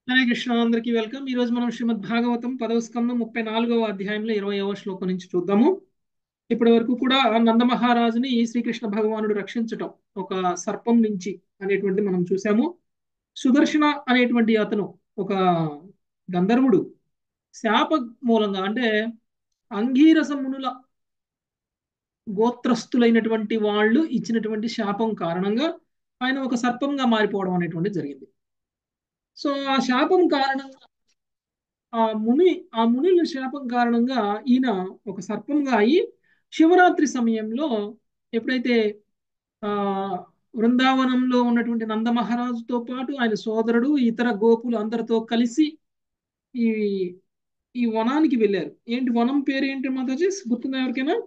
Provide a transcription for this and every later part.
హరే కృష్ణ అందరికీ వెల్కమ్ ఈ రోజు మనం శ్రీమద్ భాగవతం పదవ స్కందం ముప్పై నాలుగవ అధ్యాయంలో ఇరవైవ శ్లోకం నుంచి చూద్దాము ఇప్పటి వరకు కూడా నందమహారాజుని శ్రీకృష్ణ భగవానుడు రక్షించటం ఒక సర్పం నుంచి అనేటువంటి మనం చూసాము సుదర్శన అనేటువంటి అతను ఒక గంధర్వుడు శాప మూలంగా అంటే అంగీరస మునుల గోత్రస్తులైనటువంటి వాళ్ళు ఇచ్చినటువంటి శాపం కారణంగా ఆయన ఒక సర్పంగా మారిపోవడం అనేటువంటి జరిగింది సో ఆ శాపం కారణంగా ఆ ముని ఆ మునుల శాపం కారణంగా ఈయన ఒక సర్పంగా అయి శివరాత్రి సమయంలో ఎప్పుడైతే ఆ బృందావనంలో ఉన్నటువంటి నందమహారాజుతో పాటు ఆయన సోదరుడు ఇతర గోపులు అందరితో కలిసి ఈ ఈ వనానికి వెళ్ళారు ఏంటి వనం పేరు ఏంటి మాతాజీ గుర్తుందా ఎవరికైనా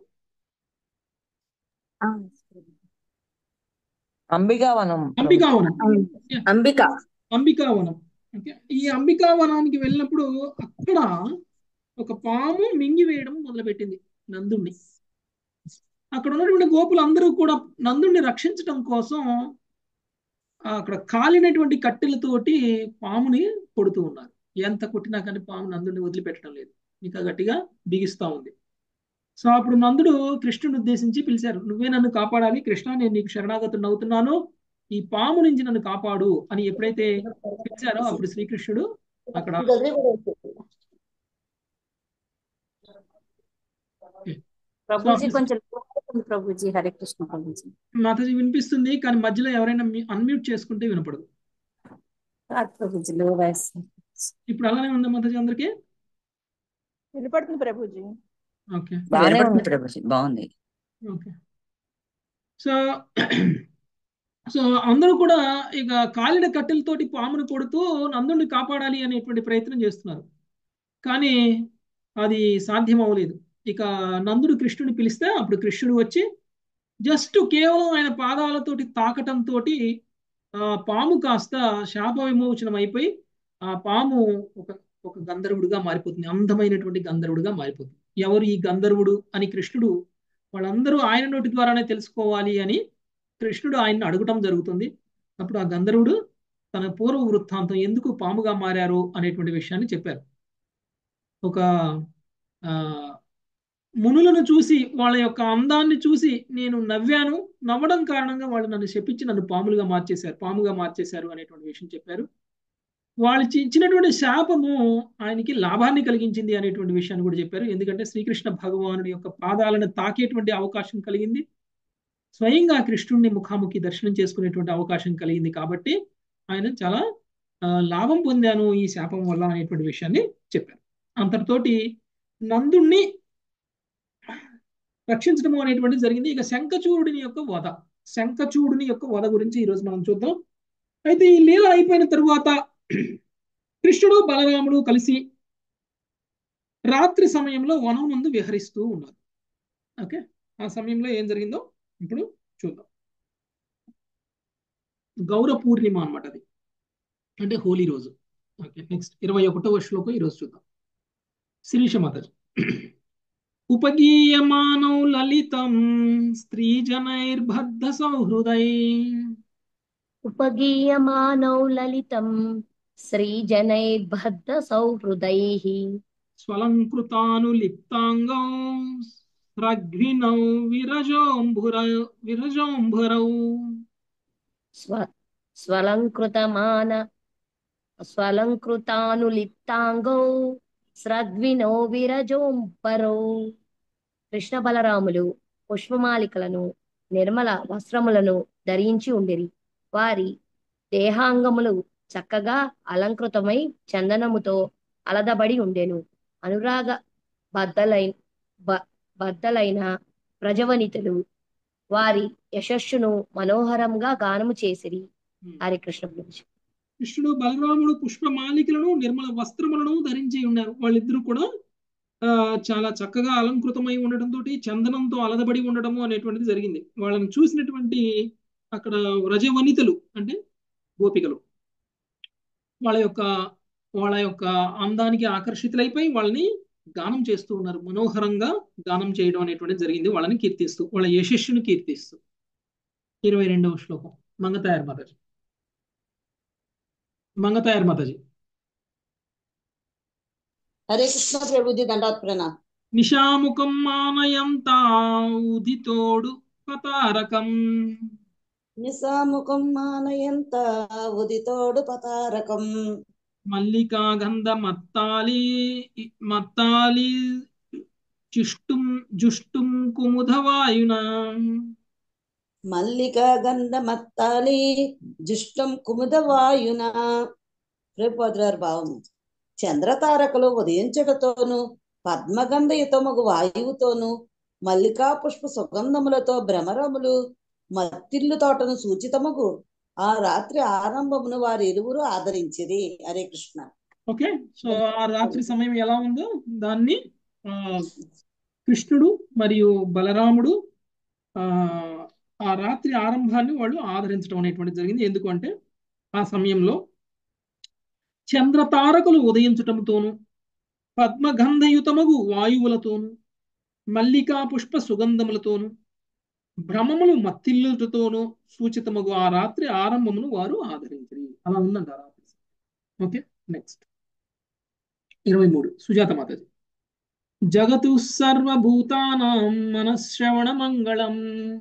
అంబికావనం అంబికావనం అంబిక అంబికావనం ఓకే ఈ అంబికావనానికి వెళ్ళినప్పుడు అక్కడ ఒక పాము మింగివేయడం మొదలుపెట్టింది నందుణ్ణి అక్కడ ఉన్నటువంటి గోపులు అందరూ కూడా నందుణ్ణి రక్షించడం కోసం అక్కడ కాలినటువంటి కట్టెలతోటి పాముని కొడుతూ ఉన్నారు ఎంత కొట్టినా కానీ పాము నందుడిని వదిలిపెట్టడం లేదు ఇంకా గట్టిగా బిగిస్తా ఉంది సో అప్పుడు నందుడు కృష్ణుని ఉద్దేశించి పిలిచారు నువ్వే నన్ను కాపాడాలి కృష్ణ నేను నీకు శరణాగతుడు అవుతున్నాను ఈ పాము నుంచి నన్ను కాపాడు అని ఎప్పుడైతే పిలిచారో అప్పుడు శ్రీకృష్ణుడు అక్కడ ప్రభుజీ కొంచెం ప్రభుజీ హరే కృష్ణ ప్రభుజీ మాతాజీ వినిపిస్తుంది కానీ మధ్యలో ఎవరైనా అన్మ్యూట్ చేసుకుంటే వినపడదు ప్రభుజీ లో వాయిస్ ఇప్పుడు అలానే ఉందా మాతాజీ అందరికి వినపడుతుంది ప్రభుజీ ఓకే బాగానే ఉంది ప్రభుజీ బాగుంది ఓకే సో సో అందరూ కూడా ఇక కాలిన కట్టెలతోటి పామును కొడుతూ నందుడిని కాపాడాలి అనేటువంటి ప్రయత్నం చేస్తున్నారు కానీ అది సాధ్యం అవ్వలేదు ఇక నందుడు కృష్ణుని పిలిస్తే అప్పుడు కృష్ణుడు వచ్చి జస్ట్ కేవలం ఆయన పాదాలతోటి తాకటంతో పాము కాస్త శాప విమోచనం అయిపోయి ఆ పాము ఒక ఒక గంధర్వుడిగా మారిపోతుంది అందమైనటువంటి గంధర్వుడిగా మారిపోతుంది ఎవరు ఈ గంధర్వుడు అని కృష్ణుడు వాళ్ళందరూ ఆయన నోటి ద్వారానే తెలుసుకోవాలి అని కృష్ణుడు ఆయన్ని అడగటం జరుగుతుంది అప్పుడు ఆ గంధర్వుడు తన పూర్వ వృత్తాంతం ఎందుకు పాముగా మారారు అనేటువంటి విషయాన్ని చెప్పారు ఒక ఆ మునులను చూసి వాళ్ళ యొక్క అందాన్ని చూసి నేను నవ్వాను నవ్వడం కారణంగా వాళ్ళు నన్ను చెప్పించి నన్ను పాములుగా మార్చేశారు పాముగా మార్చేశారు అనేటువంటి విషయం చెప్పారు వాళ్ళు ఇచ్చినటువంటి శాపము ఆయనకి లాభాన్ని కలిగించింది అనేటువంటి విషయాన్ని కూడా చెప్పారు ఎందుకంటే శ్రీకృష్ణ భగవానుడి యొక్క పాదాలను తాకేటువంటి అవకాశం కలిగింది స్వయంగా కృష్ణుడిని ముఖాముఖి దర్శనం చేసుకునేటువంటి అవకాశం కలిగింది కాబట్టి ఆయన చాలా లాభం పొందాను ఈ శాపం వల్ల అనేటువంటి విషయాన్ని చెప్పారు అంతటితోటి నందుణ్ణి రక్షించడం అనేటువంటిది జరిగింది ఇక శంఖచూడుని యొక్క వధ శంఖచూడుని యొక్క వధ గురించి ఈరోజు మనం చూద్దాం అయితే ఈ లీల అయిపోయిన తరువాత కృష్ణుడు బలరాముడు కలిసి రాత్రి సమయంలో వనం ముందు విహరిస్తూ ఉన్నారు ఓకే ఆ సమయంలో ఏం జరిగిందో ఇప్పుడు చూద్దాం గౌర పూర్ణిమ అనమాట అది అంటే హోలీ రోజు ఓకే నెక్స్ట్ ఇరవై ఒకటవ శ్లోకం ఈరోజు చూద్దాం శిరీష మాతాజీ ఉపగీయమానౌ లలితం స్త్రీజనైర్బద్ధ సౌహృదై ఉపగీయమానౌ లలితం శ్రీజనైర్బద్ధ సౌహృదైః స్వలంకృతానులిప్తాంగౌ స్రగ్వినౌ విరజోంభుర విరజోంభురౌ స్వ స్వలంకృతమాన స్వలంకృతానులిప్తాంగౌ స్రగ్వినో విరజోంపరౌ కృష్ణ బలరాములు పుష్పమాలికలను నిర్మల వస్త్రములను ధరించి ఉండిరి వారి దేహాంగములు చక్కగా అలంకృతమై చందనముతో అలదబడి ఉండెను అనురాగ బద్దలైన బద్దలైన ప్రజవనితులు వారి యశస్సును మనోహరంగా గానము చేసిరి హరికృష్ణ గురించి కృష్ణుడు బలరాముడు పుష్పమాలికలను నిర్మల వస్త్రములను ధరించి ఉన్నారు వాళ్ళిద్దరూ కూడా ఆ చాలా చక్కగా అలంకృతమై ఉండటంతో చందనంతో అలదబడి ఉండటము అనేటువంటిది జరిగింది వాళ్ళని చూసినటువంటి అక్కడ రజవనితలు అంటే గోపికలు వాళ్ళ యొక్క వాళ్ళ యొక్క అందానికి ఆకర్షితులైపోయి వాళ్ళని గానం చేస్తూ ఉన్నారు మనోహరంగా గానం చేయడం అనేటువంటిది జరిగింది వాళ్ళని కీర్తిస్తూ వాళ్ళ యశస్సును కీర్తిస్తూ ఇరవై రెండవ శ్లోకం మంగతాయర్ మాతాజీ మంగతాయర్ మాతాజీ హరే కృష్ణ ప్రభుజీ దండాత్ ప్రణామ్ నిశాముఖం మానయంతా ఉదితోడు పతారకం నిశాముఖం మానయంత ఉదితోడు పతారకం మల్లికా గంధ మత్తాలి మత్తాలి జుష్టుం జుష్టుం కుముదవాయున మల్లిక గంధ మత్తాలి జుష్టం కుముద వాయున రేపోద్రారు భావము చంద్రతారకలు ఉదయించటతోను పద్మగంధయుతముగు వాయువుతోను మల్లికా పుష్ప సుగంధములతో భ్రమరములు మత్తిల్లు తోటను సూచితముగు ఆ రాత్రి ఆరంభమును వారి ఇరువురు ఆదరించిరి హరే కృష్ణ ఓకే సో ఆ రాత్రి సమయం ఎలా ఉందో దాన్ని ఆ, కృష్ణుడు మరియు బలరాముడు ఆ ఆ రాత్రి ఆరంభాన్ని వాళ్ళు ఆదరించడం అనేటువంటిది జరిగింది ఎందుకంటే ఆ సమయంలో చంద్రతారకులు ఉదయించటంతోను పద్మగంధయుతమగు వాయువులతోను మల్లికా పుష్ప సుగంధములతోను భ్రమములు మత్తిల్లుతోనూ సూచితమగు ఆ రాత్రి ఆరంభమును వారు ఆదరించరు అలా ఉందంట ఆ రాత్రి ఓకే నెక్స్ట్ ఇరవై మూడు సుజాత మాతాజీ జగతు సర్వభూతానాం మనశ్రవణ మంగళం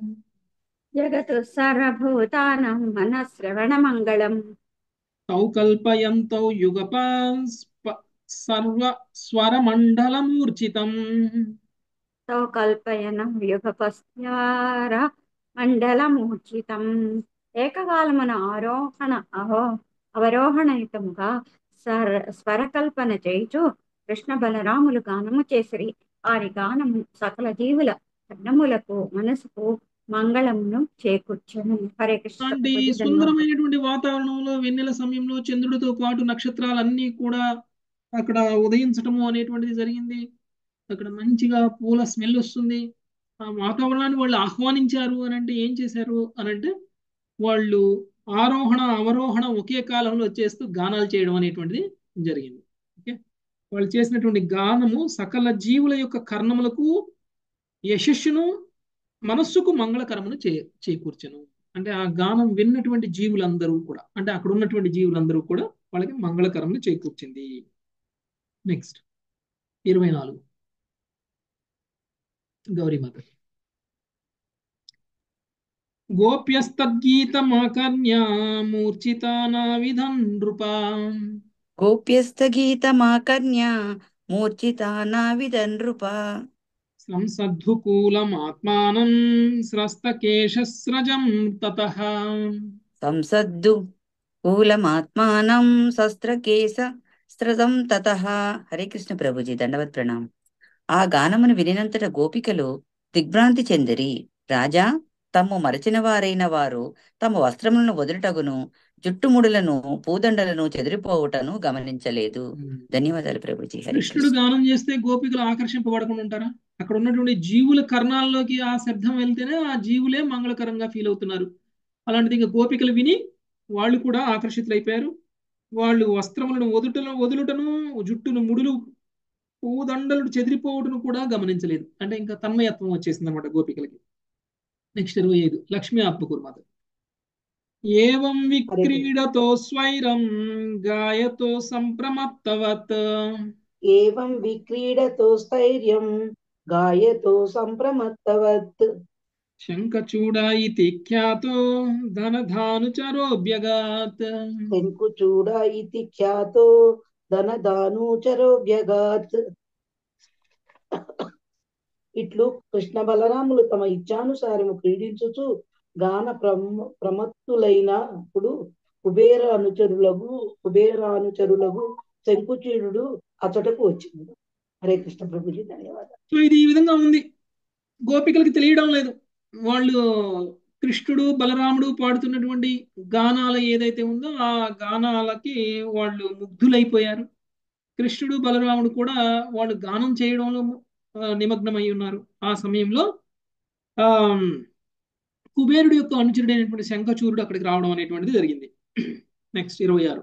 జగతు సర్వభూతానం మనశ్రవణ మంగళం తౌ కల్పయంతౌ యుగప స్ప- సర్వ స్వరమండలమూర్ఛితం తో కల్పయనం యుగపస్యార మండలమూర్ఛితం ఏకకాలమున ఆరోహణ అహో అవరోహణయుతముగా స్వర స్వరకల్పన చేయుచు కృష్ణ బలరాములు గానము చేసిరి వారి గానము సకల జీవుల కర్ణములకు మనసుకు మంగళమును చేకూర్చను హరే కృష్ణ అంటే ఈ ప్రభుజీ ధన్యవాదాలు. సుందరమైనటువంటి వాతావరణంలో వెన్నెల సమయంలో చంద్రుడితో పాటు నక్షత్రాలన్నీ కూడా అక్కడ ఉదయించటము అనేటువంటిది జరిగింది అక్కడ మంచిగా పూల స్మెల్ వస్తుంది ఆ వాతావరణాన్ని వాళ్ళు ఆహ్వానించారు అని అంటే ఏం చేశారు అని అంటే వాళ్ళు ఆరోహణ అవరోహణ ఒకే కాలంలో చేస్తూ గానాలు చేయడం అనేటువంటిది జరిగింది ఓకే వాళ్ళు చేసినటువంటి గానము సకల జీవుల యొక్క కర్ణములకు యశస్సును మనస్సుకు మంగళకరమును చే చేకూర్చను అంటే ఆ గానం విన్నటువంటి జీవులందరూ కూడా అంటే అక్కడ ఉన్నటువంటి జీవులందరూ కూడా వాళ్ళకి మంగళకరమును చేకూర్చింది నెక్స్ట్ ఇరవై నాలుగు గౌరీమాత గోప్యస్తద్గీతమాకర్ణ్య మూర్ఛితానా విధన్ నృపా గోప్యస్థగీతమాకర్ణ్య మూర్ఛితానావిదనృప సంసద్ధుకూలమాత్మానం స్రస్తకేశస్రజం తతః సంసద్దు కూలమాత్మానం శస్త్రకేశ స్త్రతం తత హరే కృష్ణ ప్రభుజీ దండవత్ ప్రణాం ఆ గానమును వినినంతట గోపికలు దిగ్భ్రాంతి చెందిరి రాజా తమ్ము మరచిన వారైన వారు తమ వస్త్రములను వదులుటగును జుట్టుముడులను పూదండలను చెదిరిపోవుటను గమనించలేదు ధన్యవాదాలు ప్రభుజీ హరే కృష్ణుడు కృష్ణ గానం చేస్తే గోపికలు ఆకర్షింపబడకుండా ఉంటారా అక్కడ ఉన్నటువంటి జీవుల కర్ణాల్లోకి ఆ శబ్దం వెళ్తేనే ఆ జీవులే మంగళకరంగా ఫీల్ అవుతున్నారు అలాంటిది ఇంకా గోపికలు విని వాళ్ళు కూడా ఆకర్షితులైపోయారు వాళ్ళు వస్త్రములను వదుటను వదులుటను జుట్టును ముడులు పూదండలు చెదిరిపోవటను కూడా గమనించలేదు అంటే ఇంకా తన్మయత్వం వచ్చేసింది అనమాట గోపికలకి నెక్స్ట్ ఇరవై ఐదు లక్ష్మీ ఆత్మకూర్మాత ఏవం విక్రీడతో స్వైరం గాయతో సంప్రమత్తవత్ ఏవం విక్రీడతో స్థైర్యం గాయతో సంప్రమత్తవత్ శంఖచూడ ఇతి ఖ్యాతో ధనధానుచరోభ్యగాత్ శంకుచూడ ఇతి ఖ్యాతో ధనదానూచరోభ్యగాత్ ఇట్లు కృష్ణ బలరాములు తమ ఇచ్ఛానుసారము క్రీడించుచు గాన ప్రమ ప్రమత్తులైనప్పుడు కుబేర అనుచరులకు కుబేర అనుచరులకు శంకుచూడు అచటకు వచ్చింది హరే కృష్ణ ప్రభుజీ ధన్యవాదాలు సో ఇది ఈ విధంగా ఉంది గోపికలకి తెలియడం లేదు వాళ్ళు కృష్ణుడు బలరాముడు పాడుతున్నటువంటి గానాలు ఏదైతే ఉందో ఆ గానాలకి వాళ్ళు ముగ్ధులైపోయారు కృష్ణుడు బలరాముడు కూడా వాళ్ళు గానం చేయడంలో ఆ, నిమగ్నమై ఉన్నారు ఆ సమయంలో ఆ కుబేరుడు యొక్క అనుచరుడైనటువంటి శంఖచూరుడు అక్కడికి రావడం అనేటువంటిది జరిగింది నెక్స్ట్ ఇరవై ఆరు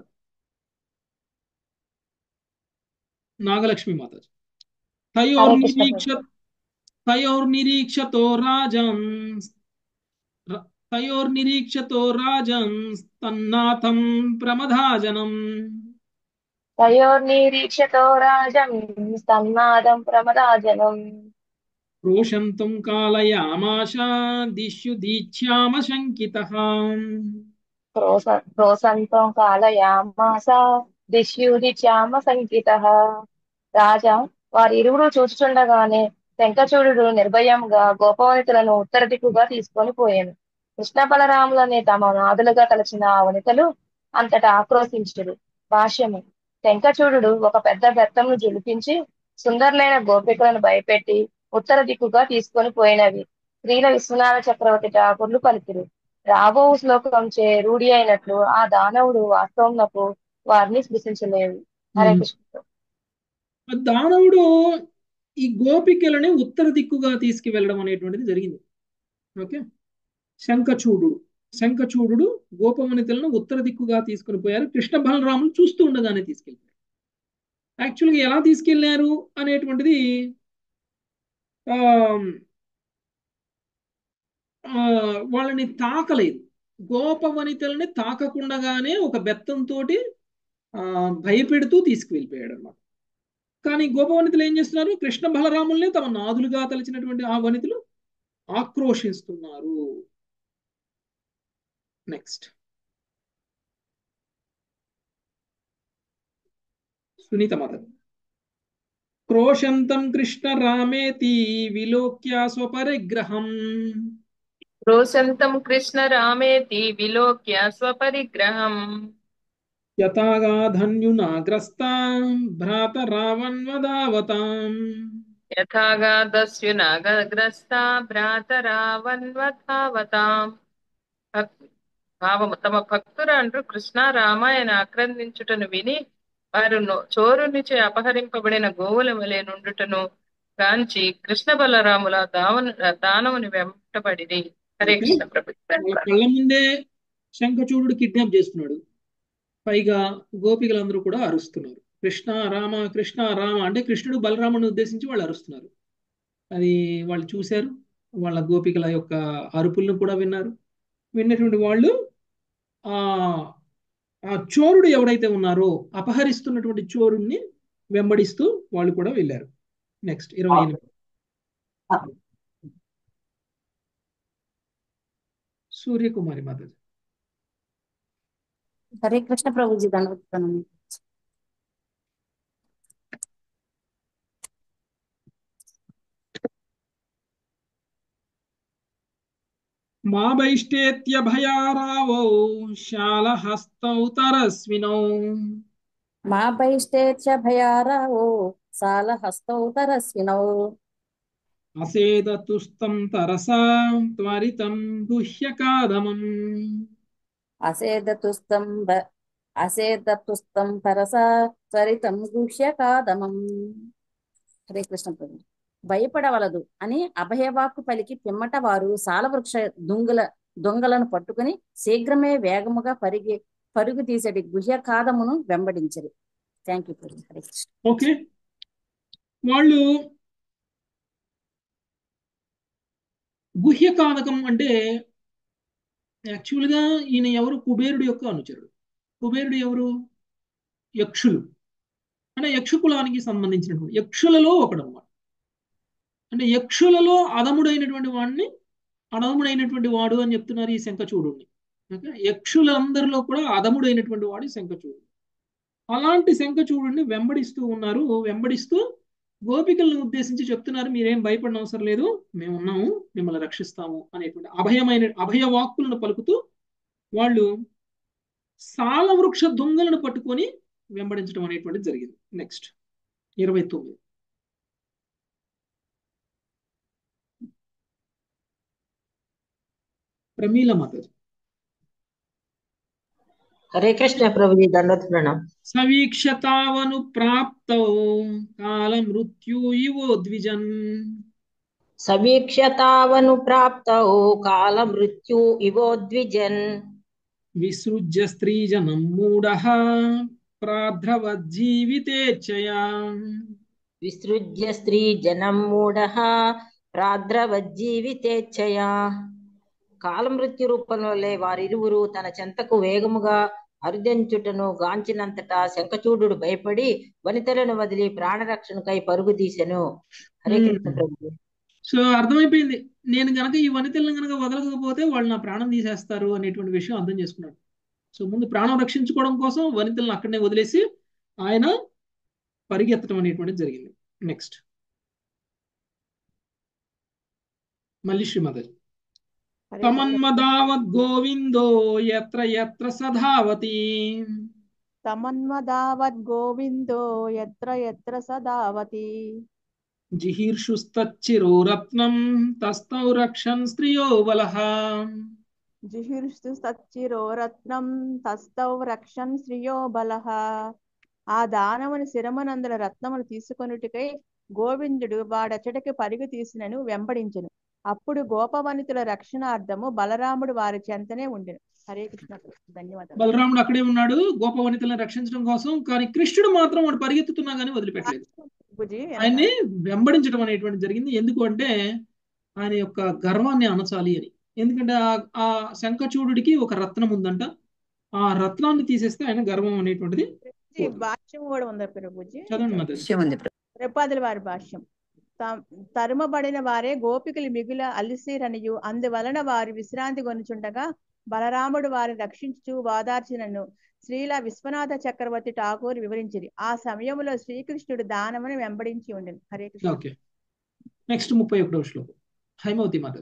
నాగలక్ష్మి మాతాజీ తయోర్నిరీక్ష తయోర్నిరీక్షతో రాజం ర- తయోర్నిరీక్షతో రాజం తన్నాథం ప్రమదాజనం తయోర్నిరీక్షతో రాజం స్తన్నాదం ప్రమదాజనం రోషంతం కాలయామాశ దిశ్యు దీచ్యామ శంకిత క్రోస క్రోసంతం కాలయామాస దిశ్యూదిచ్యామ సంకిత రాజా వారిరువురు చూచుచుండగానే శంఖచూడు నిర్భయంగా గోపవనితులను ఉత్తర దిక్కుగా తీసుకొని పోయాను కృష్ణ బలరాములని తమ నాదులుగా తలచిన ఆ వనితలు అంతటా ఆక్రోశించుడు భాష్యము శంఖచూడు ఒక పెద్ద బెత్తంను జులిపించి సుందరులైన గోపికలను భయపెట్టి ఉత్తర దిక్కుగా తీసుకొని పోయినవి స్త్రీల విశ్వనాథ చక్రవర్తి ఠాకూర్లు పలికిరు రాబో శ్లోకంచే రూఢి అయినట్లు ఆ దానవుడు వాస్తవంకు వారిని స్పృశించలేవు హరే కృష్ణ దానవుడు ఈ గోపికలని ఉత్తర దిక్కుగా తీసుకువెళ్ళడం అనేటువంటిది జరిగింది ఓకే శంఖచూడు శంఖచూడు గోపవనితలను ఉత్తర దిక్కుగా తీసుకుని పోయారు కృష్ణ బలరాములు చూస్తూ ఉండగానే తీసుకెళ్ళారు యాక్చువల్గా ఎలా తీసుకెళ్లారు అనేటువంటిది వాళ్ళని తాకలేదు గోపవనితల్ని తాకకుండగానే ఒక బెత్తంతో భయపెడుతూ తీసుకువెళ్ళిపోయాడు అనమాట కానీ గోపవనితులు ఏం చేస్తున్నారు కృష్ణ బలరాముల్ని తమ నాదులుగా తలచినటువంటి ఆ వనితులు ఆక్రోషిస్తున్నారు నెక్స్ట్ సునీత మాత క్రోశంతం కృష్ణ రామేతి విలోక్య స్వపరిగ్రహం రోషంతం కృష్ణ రామేతి విలోక్య స్వపరిగ్రహం యథాగాధన్యునాగ్రస్త భ్రాత రావణ్వదావతాం యథాగాదస్యునాగ్రస్త భ్రాత రావణ్వధావతాం భావము తమ భక్తురాండ్రు కృష్ణ రామాయణ ఆక్రందించుటను విని వారు చోరునిచే అపహరింపబడిన గోవుల వలె నుండుటను గాంచి కృష్ణ బలరాముల దావను దానవుని వెంటబడిది హరే కృష్ణ ప్రభు కళ్ళ ముందే శంఖచూడు కిడ్నాప్ చేస్తున్నాడు పైగా గోపికలందరూ కూడా అరుస్తున్నారు కృష్ణ రామ కృష్ణ రామ అంటే కృష్ణుడు బలరాముని ఉద్దేశించి వాళ్ళు అరుస్తున్నారు అది వాళ్ళు చూశారు వాళ్ళ గోపికల యొక్క అరుపులను కూడా విన్నారు విన్నటువంటి వాళ్ళు ఆ ఆ చోరుడు ఎవడైతే ఉన్నారో అపహరిస్తున్నటువంటి చోరుణ్ణి వెంబడిస్తూ వాళ్ళు కూడా వెళ్ళారు నెక్స్ట్ ఇరవై ఎనిమిది సూర్యకుమారి మాతాజీ హరే కృష్ణ ప్రభుజీ దండవత్నం మా బైష్టేత్య భయారావో శాలహస్తౌ తరస్వినౌ మా బైష్టేత్య భయారావో సాలహస్తౌ తరస్వినౌ అసేదతుస్తం తరసా త్వరితం గుహ్యకాదమం అసేదతుస్తం అసేదతుస్తం పరస త్వరితం గుహ్యకాదమం హరే కృష్ణ ప్రభు భయపడవలదు అని అభయవాక్కు పలికి పిమ్మట వారు సాలవృక్ష దుంగల దొంగలను పట్టుకుని శీఘ్రమే వేగముగా పరిగి పరుగు తీసటి గుహ్యకాదమును వెంబడించరు థ్యాంక్ యూ ప్రభు హరే కృష్ణ ఓకే వాళ్ళు గుహ్యకాదకం అంటే యాక్చువల్గా ఈయన ఎవరు కుబేరుడు యొక్క అనుచరుడు కుబేరుడు ఎవరు యక్షులు అంటే యక్షకులానికి సంబంధించినటువంటి యక్షులలో ఒకడు అనమాట అంటే యక్షులలో అదముడైనటువంటి వాడిని అడముడైనటువంటి వాడు అని చెప్తున్నారు ఈ శంఖచూడుని ఓకే యక్షులందరిలో కూడా అదముడైనటువంటి వాడు శంఖచూడు అలాంటి శంఖచూడుని వెంబడిస్తూ ఉన్నారు వెంబడిస్తూ గోపికలను ఉద్దేశించి చెప్తున్నారు మీరేం భయపడిన అవసరం లేదు మేము ఉన్నాము మిమ్మల్ని రక్షిస్తాము అనేటువంటి అభయమైన అభయ వాక్కులను పలుకుతూ వాళ్ళు సాల వృక్ష దొంగలను పట్టుకొని వెంబడించడం అనేటువంటిది జరిగింది నెక్స్ట్ ఇరవై తొమ్మిది ప్రమీల మాతాజీ హరే కృష్ణ ప్రభుజీ దండత్ ప్రణాం సవీక్షతావను ప్రాప్తౌ కాల మృత్యు ఇవో ద్విజన్ సమీక్షతావను ప్రాప్తౌ కాల మృత్యు ఇవోద్విజన్ విసృజ్య స్త్రీజనం మూఢ ప్రాద్రవజ్జీవితేచ్ఛయా విసృజ్య స్త్రీ జనం మూఢ ప్రాద్రవజ్జీవితేచ్ఛయా కాలమృత్యు రూపంలో వారిరువురు తన చెంతకు వేగముగా హరిదించుటను గాంచినంతటా శంఖచూడు భయపడి వనితలను వదిలి ప్రాణరక్షణకై పరుగు తీసెను హరే కృష్ణ ప్రభు సో అర్థమైపోయింది నేను గనక ఈ వనితలను గనక వదలకపోతే వాళ్ళు నా ప్రాణం తీసేస్తారు అనేటువంటి విషయం అర్థం చేసుకున్నాడు సో ముందు ప్రాణం రక్షించుకోవడం కోసం వనితలను అక్కడనే వదిలేసి ఆయన పరిగెత్తడం అనేటువంటిది జరిగింది నెక్స్ట్ మళ్ళీ శ్రీమతి తమన్మదావద్ గోవిందో ఎత్ర ఎత్ర సధావతి తమన్మదావద్ గోవిందో ఎత్ర ఎత్ర సదావతి జిహీర్షుస్తచ్చిరో రత్నం తస్తౌ రక్షన్ స్త్రియో బలః జిహిర్షు సచ్చిరో రత్నం తస్తౌ రక్షన్ శ్రియో బలః ఆ దానవుని శిరమనందుల రత్నములు తీసుకొనుటికై గోవిందుడు వాడచటకి పరుగు తీసినను వెంబడించెను అప్పుడు గోపవనితుల రక్షణార్థము బలరాముడు వారి చెంతనే ఉండెను హరే కృష్ణ ధన్యవాదాలు బలరాముడు అక్కడే ఉన్నాడు గోప వనితలను రక్షించడం కోసం కానీ కృష్ణుడు మాత్రం వాడు పరిగెత్తుతున్నా కానీ వదిలిపెట్టలేదు బుజ్జి ఆయన్ని వెంబడించడం అనేటువంటి జరిగింది ఎందుకు అంటే ఆయన యొక్క గర్వాన్ని అణచాలి అని ఎందుకంటే ఆ- ఆ శంఖచూడుడికి ఒక రత్నం ఉందంట ఆ రత్నాన్ని తీసేస్తే ఆయన గర్వం అనేటువంటిది ఈ భాష్యం కూడా ఉందా ప్రభుజీ చదవండి మధ్య రెప్పాదుల వారి భాష్యం త- తరుమబడిన వారే గోపికలు మిగుల అలిసిరనియు అందువలన వారి విశ్రాంతి కొనుచుండగా బలరాముడు వారిని రక్షించు వాదార్చినను శ్రీల విశ్వనాథ చక్రవర్తి ఠాకూర్ వివరించింది ఆ సమయంలో శ్రీకృష్ణుడు దానమును వెంబడించి ఉండెను హరే కృష్ణ ఓకే నెక్స్ట్ ముప్పై ఒకటవ శ్లోకం హైమవతి మాత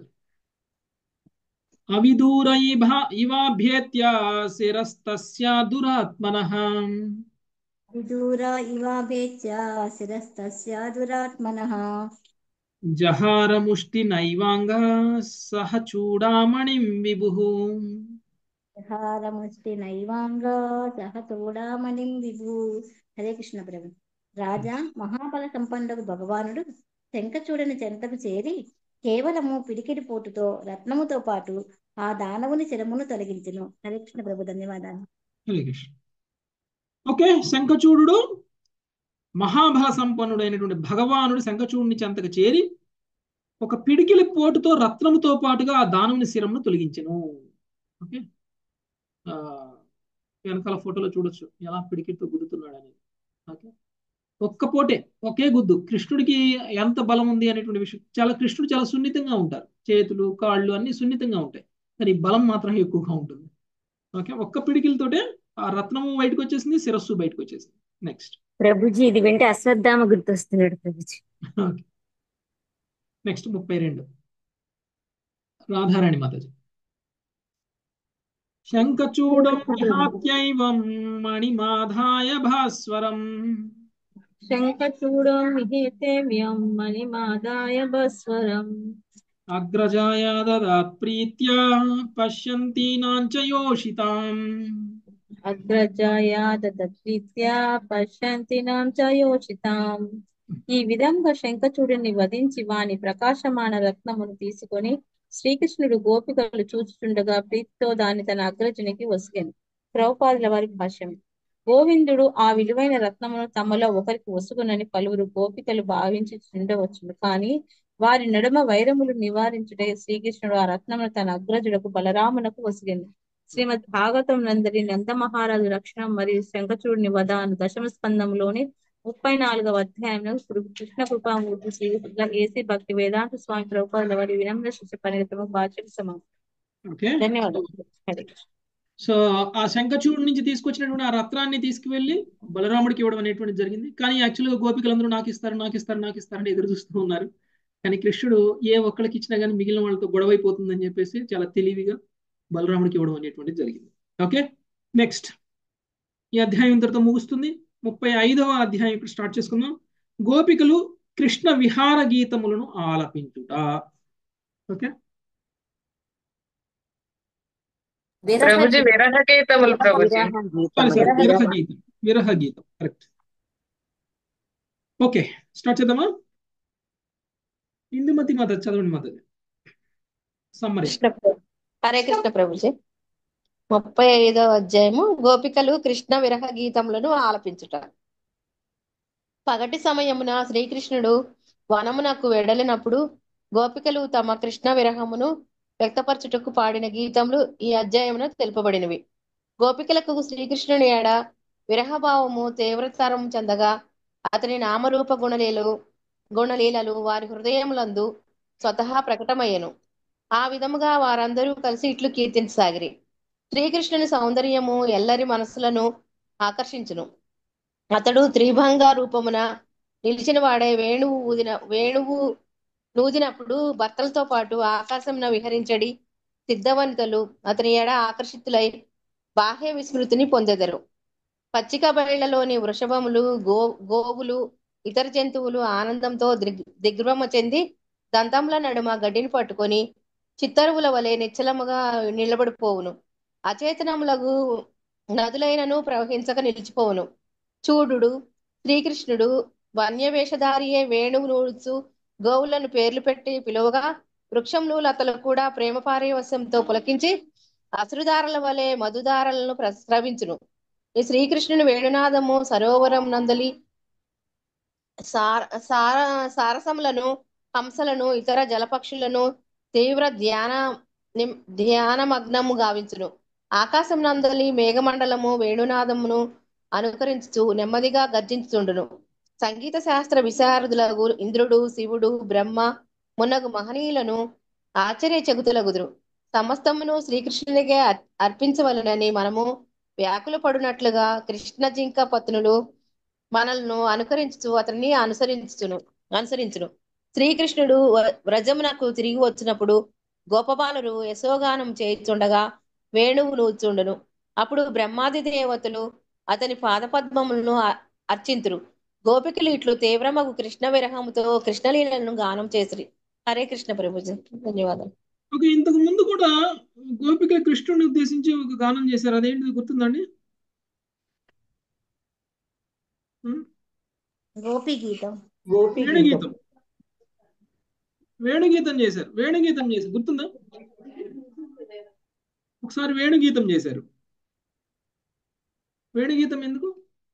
అవిదూర ఇభ- ఇవాభ్యేత్య శిరస్తస్య దురాత్మనః విదూర ఇవాభేత్య శిరస్తస్య దురాత్మనః జహారముష్టి నైవాంగ సహ చూడామణిం విభుః విహారముష్టి నైవాంగ సహ తోడామణిం విభు హరే కృష్ణ ప్రభు రాజా మహాబల సంపన్నుడు భగవానుడు శంఖచూడని చెంతకు చేరి కేవలము పిడికిడి పోటుతో రత్నముతో పాటు ఆ దానవుని శిరమును తొలగించెను హరే కృష్ణ ప్రభు ధన్యవాదాలు హరే కృష్ణ ఓకే శంఖచూడు మహాబల సంపన్నుడైనటువంటి భగవానుడు శంఖచూడుని చెంతకు చేరి ఒక పిడికిలి పోటుతో రత్నముతో పాటుగా ఆ దానవుని శిరమును తొలగించెను ఓకే ఆ, వెనకాల ఫోటోలో చూడొచ్చు ఎలా పిడికితో గుద్దుతున్నాడు అనేది ఓకే ఒక్క పోటే ఒకే గుద్దు కృష్ణుడికి ఎంత బలం ఉంది అనేటువంటి విషయం చాలా కృష్ణుడు చాలా సున్నితంగా ఉంటారు చేతులు కాళ్ళు అన్ని సున్నితంగా ఉంటాయి కానీ బలం మాత్రం ఎక్కువగా ఉంటుంది ఓకే ఒక్క పిడికిలతోటే ఆ రత్నము బయటకు వచ్చేసింది శిరస్సు బయటకు వచ్చేసింది నెక్స్ట్ ప్రభుజీ ఇది వింటే అశ్వత్థామ గుర్తొస్తున్నాడు ప్రభుజీ ఓకే నెక్స్ట్ ముప్పై రెండు రాధారాణి మాతాజీ శంఖచూడం విహాత్యైవం మణిమాధాయ భాస్వరం శంఖచూడం విహేతేవ్యం మణిమాదాయ భస్వరం అగ్రజాయ దదాత్ ప్రీత్యా పశ్యంతీనాంచ యోషితాం అగ్రజాయ దత్రీత్యా పశ్యంతినాం చ యోషితాం ఈ విధంగా శంఖచూడుని వధించి వాని ప్రకాశమాన రత్నమును తీసుకొని శ్రీకృష్ణుడు గోపికలు చూచుచుండగా ప్రీతితో దాన్ని తన అగ్రజునికి వసిగాను ప్రభుపాదుల వారి భాష్యం గోవిందుడు ఆ విలువైన రత్నమును తమలో ఒకరికి వసుగునని పలువురు గోపికలు భావించి ఉండవచ్చును కానీ వారి నడుమ వైరములు నివారించుటే శ్రీకృష్ణుడు ఆ రత్నమును తన అగ్రజుడకు బలరామునకు వసిగాను శ్రీమద్ భాగవతం నందరి నందమహారాజు రక్షణ మరియు శంఖచూడిని వధ అను దశమ స్కందంలోని ముప్పై నాలుగవ అధ్యాయంలో కృ- కృష్ణ కృపామూర్తి శ్రీ ఏసీ భక్తి వేదాంత స్వామి ప్రభుపాదుల వారి వినమ్ర శిష్య పరిగతము భాష్యం సమాప్తం ఓకే ధన్యవాదాలు హరే కృష్ణ. సో ఆ శంఖచూడు నుంచి తీసుకొచ్చినటువంటి ఆ రత్నాన్ని తీసుకువెళ్ళి బలరాముడికి ఇవ్వడం అనేటువంటి జరిగింది కానీ యాక్చువల్గా గోపికలందరూ నాకు ఇస్తారు నాకు ఇస్తారు నాకు ఇస్తారని ఎదురు చూస్తూ ఉన్నారు కానీ కృష్ణుడు ఏ ఒక్కరికి ఇచ్చినా కానీ మిగిలిన వాళ్ళతో గొడవ అయిపోతుందని చెప్పేసి చాలా తెలివిగా బలరాముడికి ఇవ్వడం అనేటువంటిది జరిగింది ఓకే నెక్స్ట్ ఈ అధ్యాయం ఇంతటితో ముగుస్తుంది ముప్పై ఐదవ అధ్యాయం ఇక్కడ స్టార్ట్ చేసుకుందాం గోపికలు కృష్ణ విహార గీతములను ఆలపించుట ఓకే ప్రభుజీ విరహ గీతములు ప్రభుజీ సారీ సారీ విరహ గీతం విరహ గీతం కరెక్ట్ ఓకే స్టార్ట్ చేద్దామా ఇందుమతి మాత చదవండి మాత సమ్మరీ కృష్ణ ప్రభు. హరే కృష్ణ ప్రభుజీ ముప్పై ఐదవ అధ్యాయము గోపికలు కృష్ణ విరహ గీతములను ఆలపించుట పగటి సమయమున శ్రీకృష్ణుడు వనమునకు వెడలినప్పుడు గోపికలు తమ కృష్ణ విరహమును వ్యక్తపరచుటకు పాడిన గీతములు ఈ అధ్యాయమున తెలుపబడినవి గోపికలకు శ్రీకృష్ణుని ఏడ విరహభావము తీవ్రతరం చెందగా అతని నామరూప గుణలీలు గుణలీలలు వారి హృదయములందు స్వతహా ప్రకటమయ్యను ఆ విధముగా వారందరూ కలిసి ఇట్లు కీర్తించసాగిరి శ్రీకృష్ణుని సౌందర్యము ఎల్లరి మనస్సులను ఆకర్షించును అతడు త్రిభంగ రూపమున నిలిచిన వాడే వేణువు ఊదిన వేణువు నూదినప్పుడు భర్తలతో పాటు ఆకాశంన విహరించడి సిద్ధవనితలు అతని ఎడ ఆకర్షితులై బాహ్య విస్మృతిని పొందెదరు పచ్చిక బయళ్లలోని వృషభములు గో గోవులు ఇతర జంతువులు ఆనందంతో దిగ్ దిగ్భ్రమ చెంది దంతముల నడుమ గడ్డిని పట్టుకొని చిత్తరువుల వలె నిశ్చలముగా నిలబడిపోవును అచేతనములకు నదులైనను ప్రవహించక నిలిచిపోవును చూడుడు శ్రీకృష్ణుడు వన్యవేషధారియే వేణువు నూడుచు గోవులను పేర్లు పెట్టి పిలువగా వృక్షములు లతలు కూడా ప్రేమ పారవస్యంతో పులకించి అసురుదారల వలె మధుదారలను ప్రస్రవించును ఈ శ్రీకృష్ణుని వేణునాదము సరోవరం నందలి సార సార సారసములను హంసలను ఇతర జలపక్షులను తీవ్ర ధ్యాన నిమ్- ధ్యానమగ్నము గావించును ఆకాశం నందలి మేఘమండలము వేణునాదమును అనుకరించుచు నెమ్మదిగా గర్జించుచుండును సంగీత శాస్త్ర విశారదులకు ఇంద్రుడు శివుడు బ్రహ్మ మున్నగు మహనీయులను ఆశ్చర్య చెగుతులగుదురు సమస్తమును శ్రీకృష్ణునికే అర్- అర్పించవలనని మనము వ్యాకుల పడునట్లుగా కృష్ణ జింక పత్నులు మనల్ని అనుకరించుచు అతన్ని అనుసరించును అనుసరించును శ్రీకృష్ణుడు వ- వ్రజమునకు తిరిగి వచ్చినప్పుడు గోపబాలురు యశోగానం చేయుచుండగా వేణువు నూచుండును అప్పుడు బ్రహ్మాది దేవతలు అతని పాదపద్మములను అ- అర్చింతురు గోపికలు ఇట్లు తీవ్రమగు కృష్ణ విరహముతో కృష్ణలీలను గానం చేసిరి హరే కృష్ణ ప్రభుజీ ధన్యవాదాలు ఓకే ఇంతకు ముందు కూడా గోపిక కృష్ణుడిని ఉద్దేశించి ఒక గానం చేశారు అదేంటిది గుర్తుందండి ఉం? గోపి గీతం గోపి వేణుగీతం వేణుగీతం చేశారు వేణుగీతం చేశారు గుర్తుందా ఒకసారి వేణుగీతం చేశారు వేణుగీతం ఎందుకు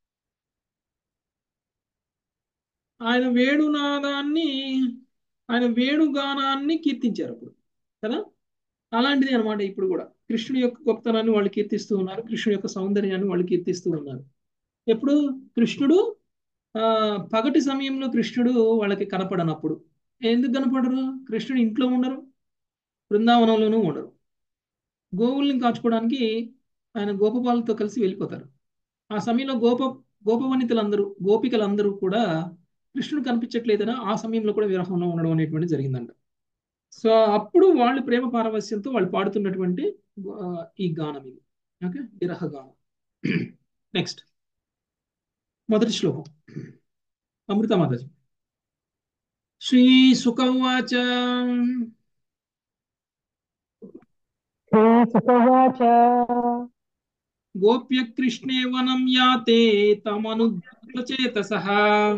ఆయన వేణునాదాన్ని ఆయన వేణుగానాన్ని కీర్తించారు అప్పుడు కదా అలాంటిది అనమాట ఇప్పుడు కూడా కృష్ణుడి యొక్క గొప్పతనాన్ని వాళ్ళు కీర్తిస్తూ ఉన్నారు కృష్ణుడి యొక్క సౌందర్యాన్ని వాళ్ళు కీర్తిస్తూ ఉన్నారు ఎప్పుడు కృష్ణుడు ఆ పగటి సమయంలో కృష్ణుడు వాళ్ళకి కనపడనప్పుడు ఎందుకు కనపడరు కృష్ణుడు ఇంట్లో ఉండరు బృందావనంలోనూ ఉండరు గోవుల్ని కాచుకోవడానికి ఆయన గోపబాలతో కలిసి వెళ్ళిపోతారు ఆ సమయంలో గోప గోపవనితలందరూ గోపికలందరూ కూడా కృష్ణుడు కనిపించట్లేదని ఆ సమయంలో కూడా విరహంలో ఉండడం అనేటువంటి జరిగిందంట సో అప్పుడు వాళ్ళు ప్రేమ పారవస్యంతో వాళ్ళు పాడుతున్నటువంటి ఆ, ఈ గానం ఇది ఓకే విరహ గానం నెక్స్ట్ మొదటి శ్లోకం అమృత మాతాజీ శ్రీ సుఖవాచ श्रीसुकवाच గోప్య కృష్ణే వనం యాతే తమనుచేతసః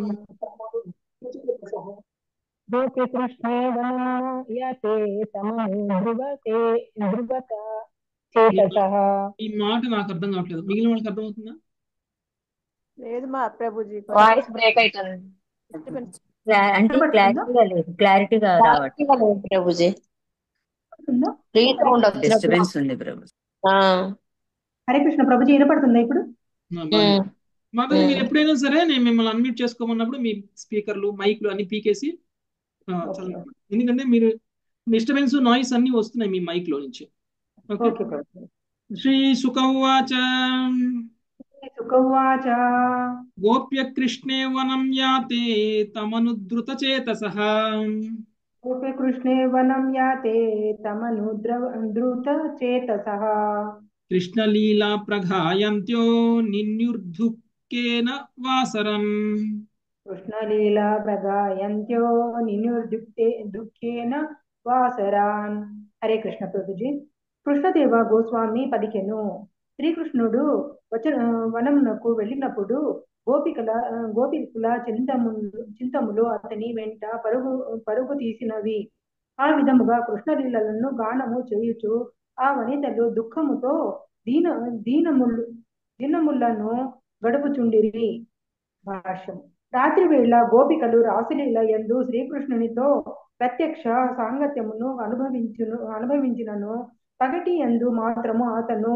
गोपीकृष्णे वनो यते तमनुध्रुवते ध्रुवत చేతసః ఈ మాట నాకు అర్థం కావట్లేదు మిగిలిన వాళ్ళకి అర్థం అవుతుందా లేదు మా ప్రభుజీ వాయిస్ బ్రేక్ అవుతుంది క్లా- అంటే క్లారిటీగా లేదు క్లారిటీగా రావట్లేదు క్లారిటీగా లేదు ప్రభుజీ రీసౌండ్ వచ్చినప్పుడు డిస్టర్బెన్స్ ఉంది ప్రభు ఆ, హరే కృష్ణ ప్రభుజీ వినపడుతుందా ఇప్పుడు నా బాగా. ఉమ్, మాతాజీ మీరు ఉమ్. ఎప్పుడైనా సరే నేను మిమ్మల్ని అన్మ్యూట్ చేసుకోమన్నప్పుడు మీ స్పీకర్లు మైక్లు అన్ని పీకేసి ఆ, చదవండి. ఎందుకంటే మీరు డిస్టర్బెన్స్ నాయిస్ అన్ని వస్తున్నాయి మీ మైక్ లో నుంచి ఓకే ఓకే ప్రభు శ్రీ సుఖవాచ సుఖవాచ గోప్య కృష్ణే వనం యాతే తమనుద్రుత చేతసః గోపీకృష్ణే వనం యాతే తమను ద్రవ ధృత చేతసః కృష్ణలీలా ప్రఘాయంత్యో నిన్యుర్ధుకేన వాసరం కృష్ణలీలా ప్రగాయంత్యో నినుర్దుక్తే దుఃఖేన వాసరాన్ హరే కృష్ణ ప్రభుజీ కృష్ణదేవ గోస్వామి పలికెను శ్రీకృష్ణుడు వచ వనమునకు వెళ్ళినప్పుడు గోపికల గోపికుల చింతములు చింతములు అతని వెంట పరుగు పరుగు తీసినవి ఆ విధముగా కృష్ణలీలలను గానము చేయుచు ఆ వనితలు దుఃఖముతో దీన దీనములు దీనములను గడుపుచుండిరి భాష్యం రాత్రి వేళ గోపికలు రాసలీల యందు శ్రీకృష్ణునితో ప్రత్యక్ష సాంగత్యమును అనుభవించును అనుభవించినను పగటి యందు మాత్రము అతను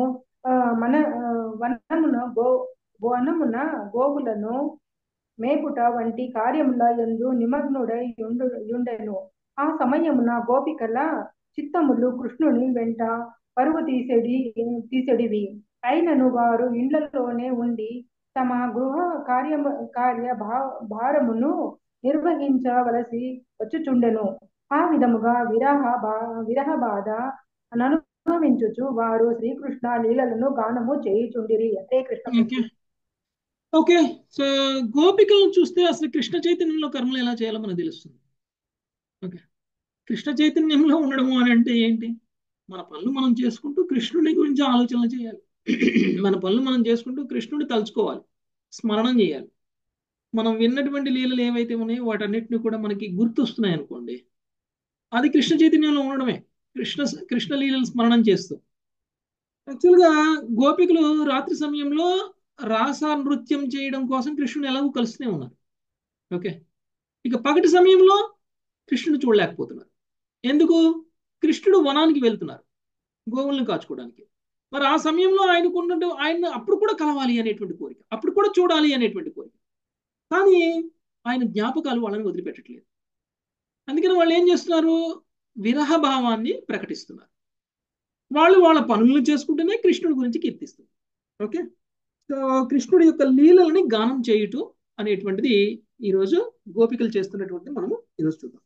ఆ, మన ఆ, వనమున గో వనమున గోవులను మేపుట వంటి కార్యముల యందు నిమగ్నుడై యుండు యుండెను ఆ సమయమున గోపికల చిత్తములు కృష్ణుని వెంట పరుగు తీసెడి తీసెడివి అయినను వారు ఇండ్లలోనే ఉండి తమ గృహ కార్యము కార్య భా- భారమును నిర్వహించవలసి వచ్చుచుండెను ఆ విధముగా విరహ బా విరహ బాధ అనుభవించుచు వారు శ్రీకృష్ణ లీలలను గానము చేయుచుండిరి Hare Krishna okay okay so గోపికలను చూస్తే అసలు కృష్ణ చైతన్యంలో కర్మలు ఎలా చేయాలో మనకు తెలుస్తుంది ఓకే కృష్ణ చైతన్యంలో ఉండడము అని అంటే ఏంటి మన పనులు మనం చేసుకుంటూ కృష్ణుడి గురించి ఆలోచనలు చేయాలి మన పనులు మనం చేసుకుంటూ కృష్ణుడిని తలుచుకోవాలి స్మరణం చేయాలి మనం విన్నటువంటి లీలలు ఏవైతే ఉన్నాయో వాటన్నిటిని కూడా మనకి గుర్తొస్తున్నాయి అనుకోండి అది కృష్ణ చైతన్యంలో ఉండడమే కృష్ణ కృష్ణ లీలలు స్మరణం చేస్తూ యాక్చువల్గా గోపికలు రాత్రి సమయంలో రాస నృత్యం చేయడం కోసం కృష్ణుని ఎలాగో కలుస్తూనే ఉన్నారు ఓకే ఇక పగటి సమయంలో కృష్ణుని చూడలేకపోతున్నారు ఎందుకు కృష్ణుడు వనానికి వెళ్తున్నారు గోవుల్ని కాచుకోవడానికి మరి ఆ సమయంలో ఆయనకు ఉన్నట్టు ఆయన అప్పుడు కూడా కలవాలి అనేటువంటి కోరిక అప్పుడు కూడా చూడాలి అనేటువంటి కోరిక కానీ ఆయన జ్ఞాపకాలు వాళ్ళని వదిలిపెట్టట్లేదు అందుకని వాళ్ళు ఏం చేస్తున్నారు విరహ భావాన్ని ప్రకటిస్తున్నారు వాళ్ళు వాళ్ళ పనులను చేసుకుంటూనే కృష్ణుడి గురించి కీర్తిస్తారు ఓకే సో కృష్ణుడి యొక్క లీలలని గానం చేయుట అనేటువంటిది ఈరోజు గోపికలు చేస్తున్నటువంటి మనము ఈరోజు చూద్దాం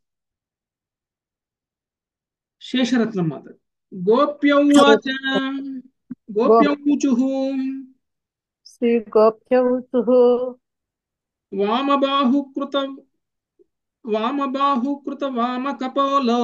శేషరత్నం మాత గోప్యౌవాచ గోప్యౌచు శ్రీ గోప్యౌతు వామబాహుకృత వామబాహుకృత వామ కపోలో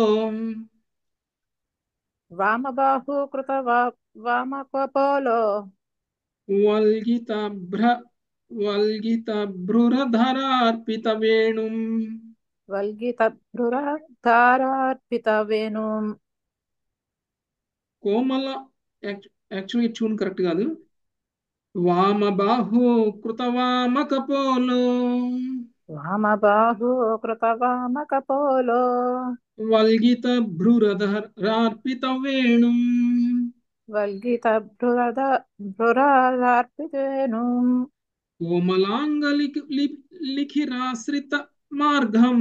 వామబాహు కృత వామ కపోలో వల్గిత భ్ర వల్గిత భ్రురధరార్పిత వేణుం వల్గిత భ్రురార్పిత వేణు కోమల యాక్చువల్లీ ట్యూన్ కరెక్ట్ కాదు వామబాహు కృత వామ కపోలో వామబాహు కృత వామ కపోలో వల్గిత భ్రురధరార్పిత వేణుం వల్గిత భ్రురద భ్రురార్పిత వేణు కోమలాంగలి లిఖిరాశ్రిత మార్గం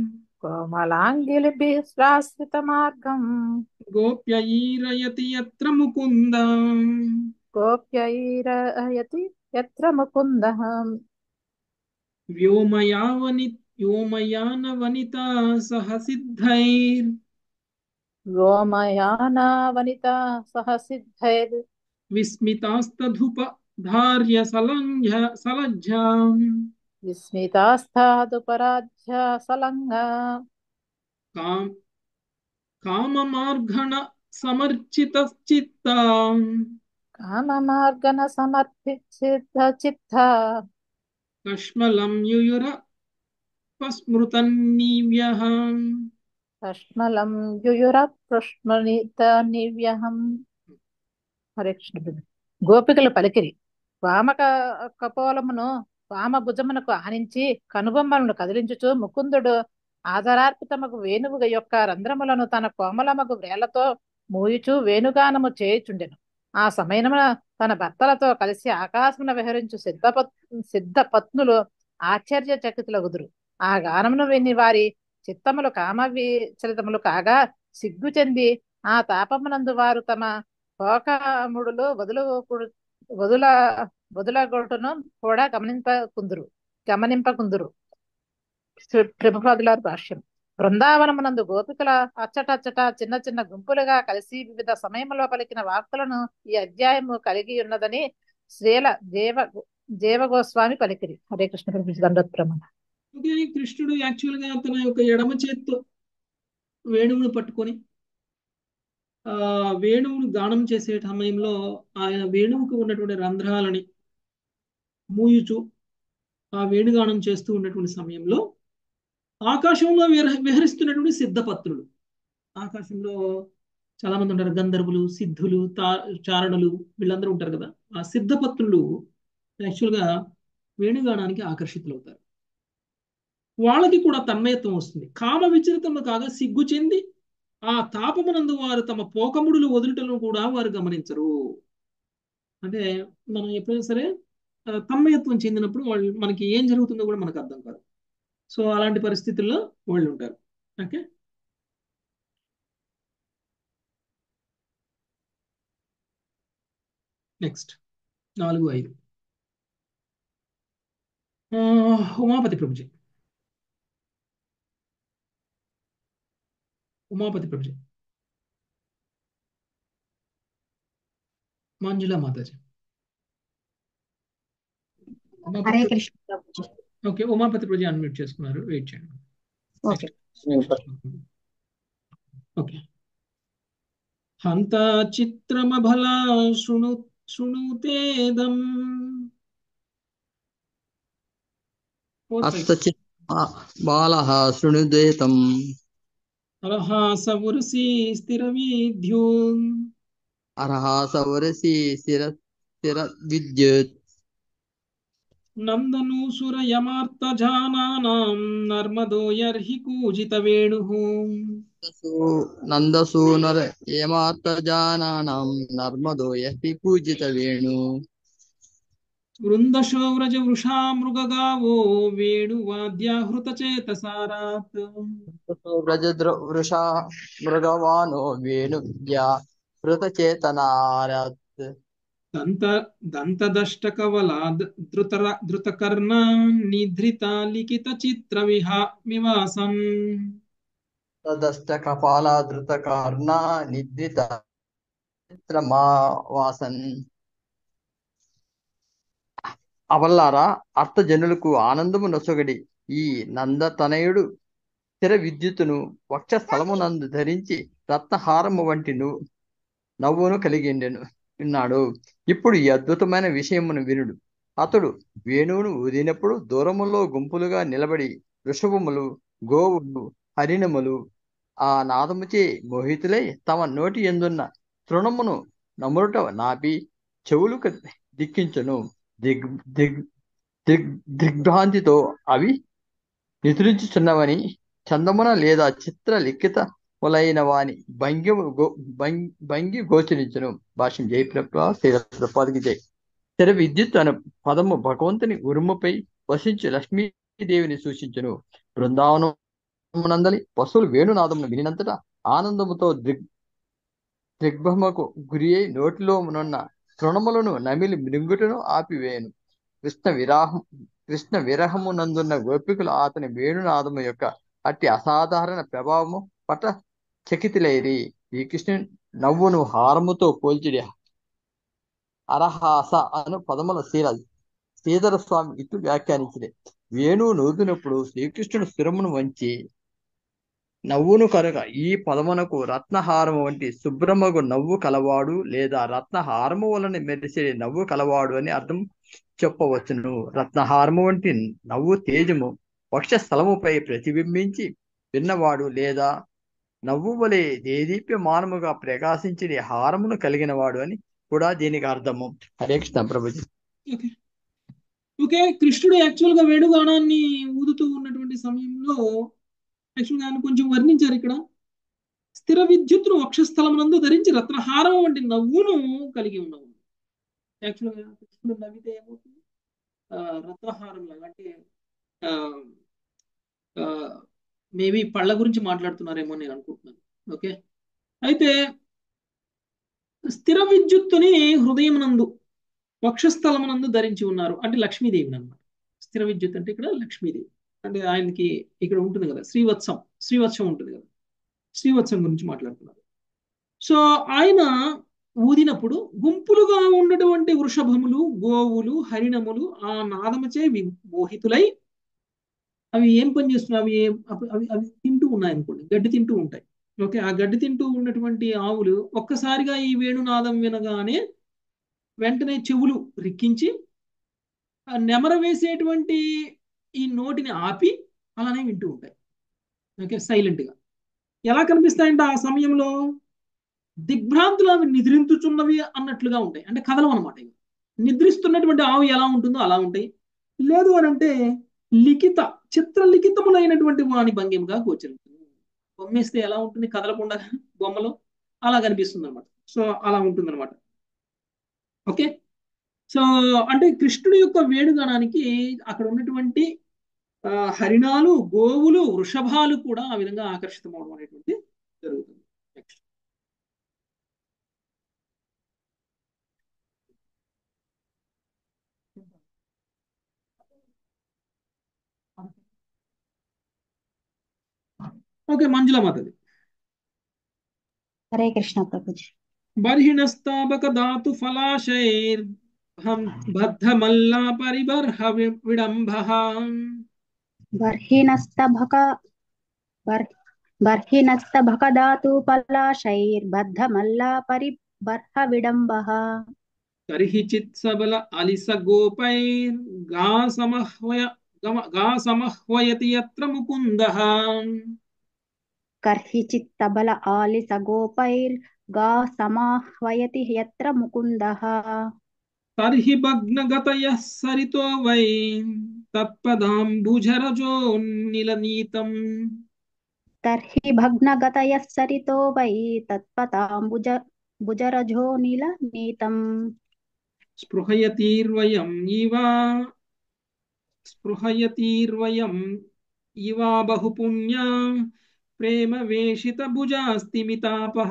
కోమలాంగిలిభిశ్రాశ్రిత మార్గం గోప్యైరయతి యత్ర ముకుంద గోప్యైరయతి యత్ర ముకుంద వ్యోమయావని వ్యోమయాన వనిత సహ సిద్ధైర్ వ్యోమయాన వనిత సహ సిద్ధైర్ విస్మితాస్తధుప ధార్య సలంఘ సలజ్జాం విస్మితాస్థాదుపరాధ్య సలంగా కాం కామమార్గణ సమర్చిత చిత్తాం కామమార్గన సమర్పిత చిత్త కష్మలం యుయుర పస్మృతన్నీవ్యః కష్మలం యుయుర పృష్మనిత నివ్యహం హరే కృష్ణ గోపికలు పలికిరి వామ కపోలమును వామ భుజమునకు ఆనించి కనుబొమ్మలను కదిలించుచు ముకుందుడు ఆదరార్పితమగు వేణువు యొక్క రంధ్రములను తన కోమలమగు వ్రేళ్లతో మూయుచు వేణుగానము చేయుచుండెను ఆ సమయమున తన భర్తలతో కలిసి ఆకాశమున విహరించు సిద్ధపత్ సిద్ధ పత్నులు ఆశ్చర్యచకితులగుదురు ఆ గానమును విని వారి చిత్తములు కామ విచలితములు కాగా సిగ్గు చెంది ఆ తాపమునందు వారు తమ పోకముడులు వదులు వదుల వదులగొట్టును కూడా గమనింపకుందురు గమనింపకుందురు ప్రభుపాదులారు భాష్యం బృందావనమునందు గోపికల అచ్చటచ్చట చిన్న చిన్న గుంపులుగా కలిసి వివిధ సమయంలో పలికిన వార్తలను ఈ అధ్యాయము కలిగి ఉన్నదని శ్రీల దేవ దేవగోస్వామి పలికిరి హరే కృష్ణ దండత్ ప్రమాణ ఓకే కృష్ణుడు యాక్చువల్ గా తన యొక్క ఎడమ చేత్తో వేణువును పట్టుకొని ఆ వేణువును గానం చేసే సమయంలో ఆయన వేణువుకు ఉన్నటువంటి రంధ్రాలని మూయుచు ఆ వేణుగానం చేస్తూ ఉన్నటువంటి సమయంలో ఆకాశంలో విహ విహరిస్తున్నటువంటి సిద్ధపత్రులు ఆకాశంలో చాలా మంది ఉంటారు గంధర్వులు సిద్ధులు తా చారణులు వీళ్ళందరూ ఉంటారు కదా ఆ సిద్ధపత్రులు యాక్చువల్గా వేణుగానానికి ఆకర్షితులవుతారు వాళ్ళకి కూడా తన్మయత్వం వస్తుంది కామ విచరితము కాగా సిగ్గు చెంది ఆ తాపమునందు వారు తమ పోకముడులు వదులుటను కూడా వారు గమనించరు అంటే మనం ఎప్పుడైనా సరే ఆ, తన్మయత్వం చెందినప్పుడు వాళ్ళు మనకి ఏం జరుగుతుందో కూడా మనకు అర్థం కాదు సో అలాంటి పరిస్థితుల్లో వాళ్ళు ఉంటారు ఓకే నెక్స్ట్ నాలుగు ఐదు ఆ, ఉమాపతి ప్రభుజీ ఉమాపతి ప్రభుజీ మంజులా మాతాజీ హరే ఉమాపతి కృష్ణ ప్రభుజీ ఓకే ఉమాపతి ప్రభుజీ అన్మ్యూట్ చేసుకున్నారు వెయిట్ చేయండి ఓకే ఓకే హంత చిత్రమభల శృణు శృణుతేదం ఫోర్ ఫైవ్ అస్తచి బాలः శృణుదేతం అరహాసవురసి స్థిరవిద్యూన్ అర్హాసవరసి స్థిర స్థిర విద్యుత్ నందనూసురయమార్తజానానాం నర్మదోయర్హి కూజితవేణుః నందసూనర ఏమార్తజానానాం నర్మదో యహి పూజిత వేణు వృందశౌరజ వృషా మృగగావో వేణువాద్యాహృతచేతసారాత్ వ్రజద్ర వృషా మృగవానో వేణు విద్యా హృతచేతనారత్ దంత దంతదష్టకవలా ధృతర ధృతకర్ణ నిధృత లిఖిత చిత్ర విహా వివాసన్ తదష్ట కపాలాధృత కర్ణ నిద్రిత చిత్రమావాసన్ అవల్లారా అర్థజనులకు ఆనందము నొసగడి ఈ నందతనయుడు స్థిర విద్యుత్తును వక్ష స్థలమునందు ధరించి రత్నహారము వంటి ను నవ్వును కలిగిండెను విన్నాడు ఇప్పుడు ఈ అద్భుతమైన విషయమును వినుడు అతడు వేణువును ఊదినప్పుడు దూరములో గుంపులుగా నిలబడి వృషభములు గోవులు హరిణములు ఆ నాదముచే మోహితులై తమ నోటి ఎందున్న తృణమును నమురుట నాపి చెవులకు దిక్కించును దిగ్ దిగ్ దిగ్ దిగ్భ్రాంతితో అవి నిద్రించుచున్నవని చందమున లేదా చిత్ర లిఖిత మొలైన వాని భంగి గో- భంగి భంగి గోచరించును భాష్యం జయప్రభ శ్రీరపాదికి జై స్థిర విద్యుత్ అను పదము భగవంతుని ఉరుముపై వసించు లక్ష్మీదేవిని సూచించును బృందావనమునందలి పశువులు వేణునాదమును వినినంతటా ఆనందముతో దిగ్ దిగ్భ్రమకు గురి అయి నోటిలో నున్న తృణములను నమిలి మృంగుటను ఆపివేయను కృష్ణ విరాహం కృష్ణ విరహమునందున్న గోపికలు అతని వేణునాదము యొక్క అట్టి అసాధారణ ప్రభావము పట చకితులైరి శ్రీకృష్ణుని నవ్వును హారముతో పోల్చిడి అరహాస అను పదముల శీల శ్రీధర స్వామి ఇట్లు వ్యాఖ్యానించింది వేణువు నూదినప్పుడు శ్రీకృష్ణుడు స్థిరమును వంచి నవ్వును కనుక ఈ పదమునకు రత్నహారము వంటి శుభ్రమగు నవ్వు కలవాడు లేదా రత్నహారము వలన మెరిసే నవ్వు కలవాడు అని అర్థం చెప్పవచ్చును రత్నహారము వంటి నవ్వు తేజము వక్ష స్థలముపై ప్రతిబింబించి విన్నవాడు లేదా నవ్వు వలె దేదీప్యమానముగా ప్రకాశించిన హారమును కలిగిన వాడు అని కూడా దీనికి అర్థము హరే కృష్ణ ప్రభుజీ ఓకే ఓకే కృష్ణుడు యాక్చువల్ గా వేణుగానాన్ని ఊదుతూ ఉన్నటువంటి సమయంలో యాక్చువల్ గా ఆయన కొంచెం వర్ణించారు ఇక్కడ స్థిర విద్యుత్తును వక్షస్థలమునందు ధరించి రత్నహారం వంటి నవ్వును కలిగి ఉన్నావు యాక్చువల్ గా కృష్ణుడు నవ్వితే ఏమవుతుంది ఆ, రత్నహారం లాగా అంటే మేబీ పళ్ళ గురించి మాట్లాడుతున్నారేమో నేను అనుకుంటున్నాను ఓకే అయితే స్థిర విద్యుత్తుని హృదయమునందు వక్షస్థలమునందు ధరించి ఉన్నారు అంటే లక్ష్మీదేవిని అన్నమాట స్థిర విద్యుత్ అంటే ఇక్కడ లక్ష్మీదేవి అంటే ఆయనకి ఇక్కడ ఉంటుంది కదా శ్రీవత్సం శ్రీవత్సం ఉంటుంది కదా శ్రీవత్సం గురించి మాట్లాడుతున్నారు సో ఆయన ఊదినప్పుడు గుంపులుగా ఉన్నటువంటి వృషభములు గోవులు హరిణములు ఆ నాదముచే వి- మోహితులై అవి ఏం పని చేస్తున్నాయి అవి ఏం అవి అవి అవి తింటూ ఉన్నాయి అనుకోండి గడ్డి తింటూ ఉంటాయి ఓకే ఆ గడ్డి తింటూ ఉన్నటువంటి ఆవులు ఒక్కసారిగా ఈ వేణునాదం వినగానే వెంటనే చెవులు రిక్కించి ఆ నెమర వేసేటువంటి ఈ నోటిని ఆపి అలానే వింటూ ఉంటాయి ఓకే సైలెంట్ గా ఎలా కనిపిస్తాయంటే ఆ సమయంలో దిగ్భ్రాంతులు అవి నిద్రించుచున్నవి అన్నట్లుగా ఉంటాయి అంటే కథలం అనమాట ఇవి నిద్రిస్తున్నటువంటి ఆవు ఎలా ఉంటుందో అలా ఉంటాయి లేదు అని అంటే లిఖిత చిత్ర లిఖితములైనటువంటి వాణి భంగిమగా గోచరిస్తుంది బొమ్మేస్తే ఎలా ఉంటుంది కదలకుండా బొమ్మలో అలా కనిపిస్తుంది అనమాట సో అలా ఉంటుంది అనమాట ఓకే సో అంటే కృష్ణుడి యొక్క వేణుగానానికి అక్కడ ఉన్నటువంటి ఆ, హరిణాలు గోవులు వృషభాలు కూడా ఆ విధంగా ఆకర్షితమవడం అనేటువంటి జరుగుతుంది నెక్స్ట్ ఓకే మంజుల మాతది హరే కృష్ణ ప్రభుజీ బర్హిణస్తాబక ధాతు ఫలాశైర్ బద్ధమల్లా పరిబర్హ వి- విడంబః బర్హిణస్తభక బర్ బర్హిణస్తభకధాతు పలాశైర్బద్ధమల్లా పరిబర్హ విడంబః తర్హి చిత్సబల అలిస గోపైర్ గా సమహ్వయ గమ- గా సమహ్వయతి యత్ర ముకుందః కర్హిచిత్తబల ఆలిస గోపైర్ గా సమాహ్వయతి యత్ర ముకుందః తర్హి భగ్నగతయః సరితో వై తత్పదాంబుజరజో నిలనీతం తర్హి భగ్నగతయः సరితో వై తత్పతాంబుజ భుజరజో నీల నీతం స్పృహయతీర్వయం ఇవ స్పృహయతీర్వయం ఇవా బహుపుణ్యా ప్రేమ వేషిత భుజాస్తిమితాపహ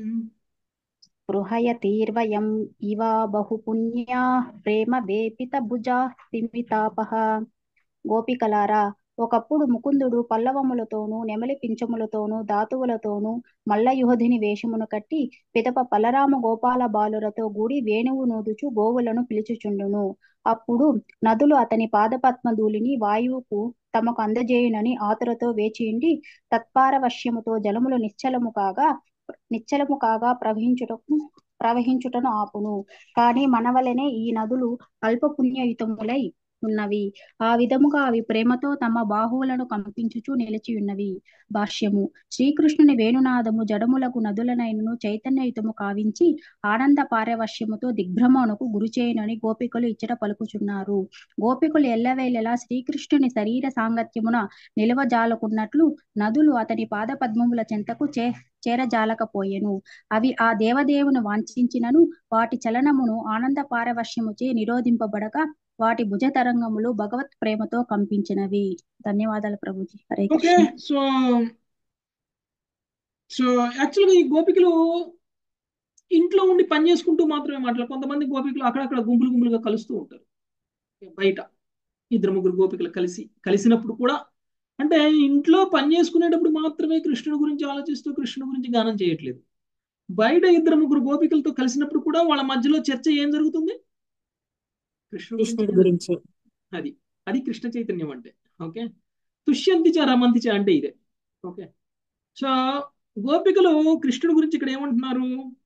స్పృహయతీర్వయం ఇవ బహుపుణ్యా ప్రేమ వేపిత భుజా స్థిమితాపహ గోపికలారా ఒకప్పుడు ముకుందుడు పల్లవములతోనూ నెమలి పింఛములతోనూ ధాతువులతోనూ మల్లయుహధిని వేషమును కట్టి పిదప పలరామ గోపాల బాలురతో గూడి వేణువు నూదుచు గోవులను పిలుచుచుండును అప్పుడు నదులు అతని పాదపద్మధూళిని వాయువుకు తమకు అందజేయునని ఆతురతో వేచియుండి తత్పారవశ్యముతో జలములు నిశ్చలము కాగా నిశ్చలము కాగా ప్రవహించుటకు ప్రవహించుటను ఆపును కాని మనవలనే ఈ నదులు అల్ప పుణ్యయుతములై ఉన్నవి ఆ విధముగా అవి ప్రేమతో తమ బాహువులను కంపించుచు నిలిచి ఉన్నవి భాష్యము శ్రీకృష్ణుని వేణునాదము జడములకు నదులనైనను చైతన్యయుతము కావించి ఆనంద పారవశ్యముతో దిగ్భ్రమణకు గురిచేయునని గోపికలు ఇచ్చట పలుకుచున్నారు గోపికలు ఎల్లవేళలా శ్రీకృష్ణుని శరీర సాంగత్యమున నిలవజాలకున్నట్లు నదులు అతని పాద పద్మముల చెంతకు చే చేరజాలకపోయెను అవి ఆ దేవదేవుని వాంఛించినను వాటి చలనమును ఆనంద పారవశ్యముచే నిరోధింపబడక వాటి భుజ తరంగములు భగవత్ ప్రేమతో కంపించినవి ధన్యవాదాలు ప్రభుజీ Hare okay Krishna so so యాక్చువల్గా ఈ గోపికలు ఇంట్లో ఉండి పని చేసుకుంటూ మాత్రమే మాట్లాడారు కొంతమంది గోపికలు అక్కడక్కడ గుంపులు గుంపులుగా కలుస్తూ ఉంటారు బయట ఇద్దరు ముగ్గురు గోపికలు కలిసి కలిసినప్పుడు కూడా అంటే ఇంట్లో పని చేసుకునేటప్పుడు మాత్రమే కృష్ణుడి గురించి ఆలోచిస్తూ కృష్ణుడి గురించి గానం చేయట్లేదు బయట ఇద్దరు ముగ్గురు గోపికలతో కలిసినప్పుడు కూడా వాళ్ళ మధ్యలో చర్చ ఏం జరుగుతుంది కృష్ణుడి కృష్ణుడి గురించి గురించి అది అది కృష్ణ చైతన్యం అంటే ఓకే తుష్యంతి చ రమంతి చ అంటే ఇదే ఓకే సో గోపికలు కృష్ణుడి గురించి ఇక్కడ ఏమంటున్నారు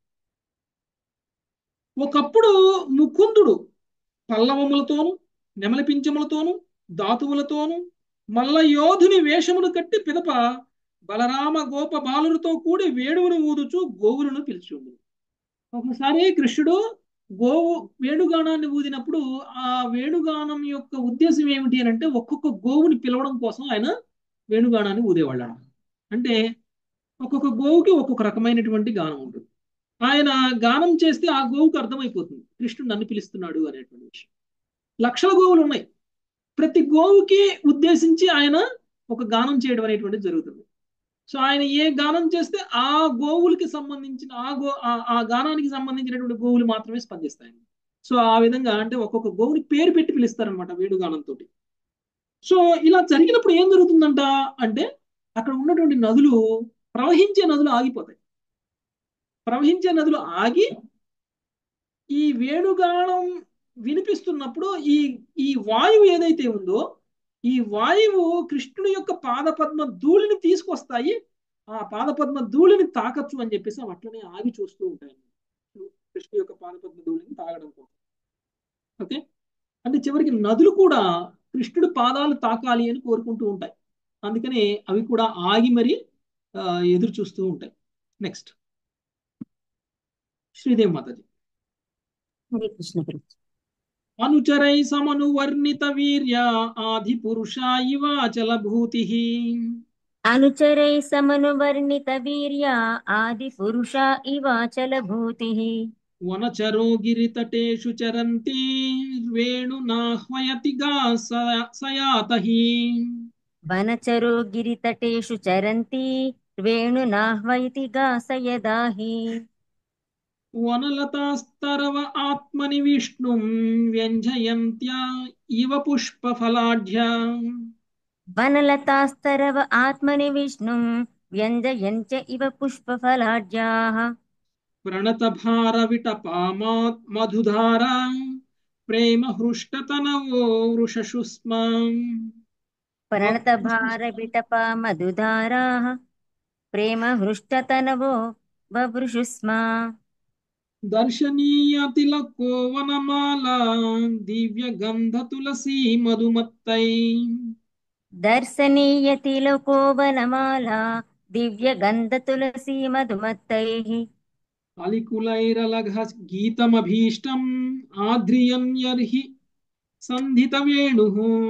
ఒకప్పుడు ముకుందుడు పల్లవములతోను నెమలి పింఛములతోను ధాతువులతోను మల్ల యోధుని వేషమును కట్టి పిదప బలరామ గోప బాలులతో కూడి వేణువును ఊదుచు గోవులను పిలుచుండు ఒకసారి కృష్ణుడు గోవు వేణుగానాన్ని ఊదినప్పుడు ఆ వేణుగానం యొక్క ఉద్దేశం ఏమిటి అని అంటే ఒక్కొక్క గోవుని పిలవడం కోసం ఆయన వేణుగానాన్ని ఊదేవాళ్ళు అంటే ఒక్కొక్క గోవుకి ఒక్కొక్క రకమైనటువంటి గానం ఉంటుంది ఆయన గానం చేస్తే ఆ గోవుకు అర్థమైపోతుంది కృష్ణుడు నన్ను పిలుస్తున్నాడు అనేటువంటి విషయం లక్షల గోవులు ఉన్నాయి ప్రతి గోవుకి ఉద్దేశించి ఆయన ఒక గానం చేయడం అనేటువంటిది జరుగుతుంది సో ఆయన ఏ గానం చేస్తే ఆ గోవులకి సంబంధించిన ఆ గో ఆ- ఆ గానానికి సంబంధించినటువంటి గోవులు మాత్రమే స్పందిస్తాయి సో ఆ విధంగా అంటే ఒక్కొక్క గోవుని పేరు పెట్టి పిలుస్తారనమాట వేణుగానంతో సో ఇలా జరిగినప్పుడు ఏం జరుగుతుందంట అంటే అక్కడ ఉన్నటువంటి నదులు ప్రవహించే నదులు ఆగిపోతాయి ప్రవహించే నదులు ఆగి ఈ వేణుగానం వినిపిస్తున్నప్పుడు ఈ ఈ వాయువు ఏదైతే ఉందో ఈ వాయువు కృష్ణుడి యొక్క పాదపద్మ ధూళిని తీసుకొస్తాయి ఆ పాదపద్మ ధూళిని తాకచ్చు అని చెప్పేసి అవి అట్లనే ఆగి చూస్తూ ఉంటాయి కృష్ణుడి యొక్క పాదపద్మ ధూళిని తాగడం కోసం ఓకే అంటే చివరికి నదులు కూడా కృష్ణుడి పాదాలు తాకాలి అని కోరుకుంటూ ఉంటాయి అందుకనే అవి కూడా ఆగి మరి ఆ, ఎదురు చూస్తూ ఉంటాయి నెక్స్ట్ శ్రీదేవి మాతాజీ హరే కృష్ణ ప్రభు అనుచరై సమను వర్ణిత వీర్య ఆది పురుష ఇవాచల భూతి అనుచరై సమనువర్ణిత వీర్య ఆది పురుష ఇవాచల భూతి వనచరో గిరితటేషు చరంతి వేణునాహ్వయతిగా సయాతహి వనచరో గిరితటేషు చరంతి వేణునాహ్వయతి గాసయదాహి వనలతాస్తరవ ఆత్మని విష్ణుం వ్యంజయంత్యా ఇవ పుష్పఫలాఢ్యా వనలతాస్తరవ ఆత్మని విష్ణుం వ్యంజయంత్య ఇవ పుష్పఫలాఢ్యాః ప్రణతభార విటపామాత్ మధుధారా ప్రేమ హృష్టతనవో వృషశుస్మా ప్రణతభార విటప మధుధారాः ప్రేమ హృష్టతనవో వవృషుస్మా దర్శనీయతిలకో వనమాలా దివ్య గంధ తులసీ మధుమత్తై దర్శనీయతిలకో వనమాలా దివ్య గంధ తులసీ మధుమత్తైః అలికులైరలఘ గీతమభీష్టం ఆద్రియన్యర్హి సంధిత వేణు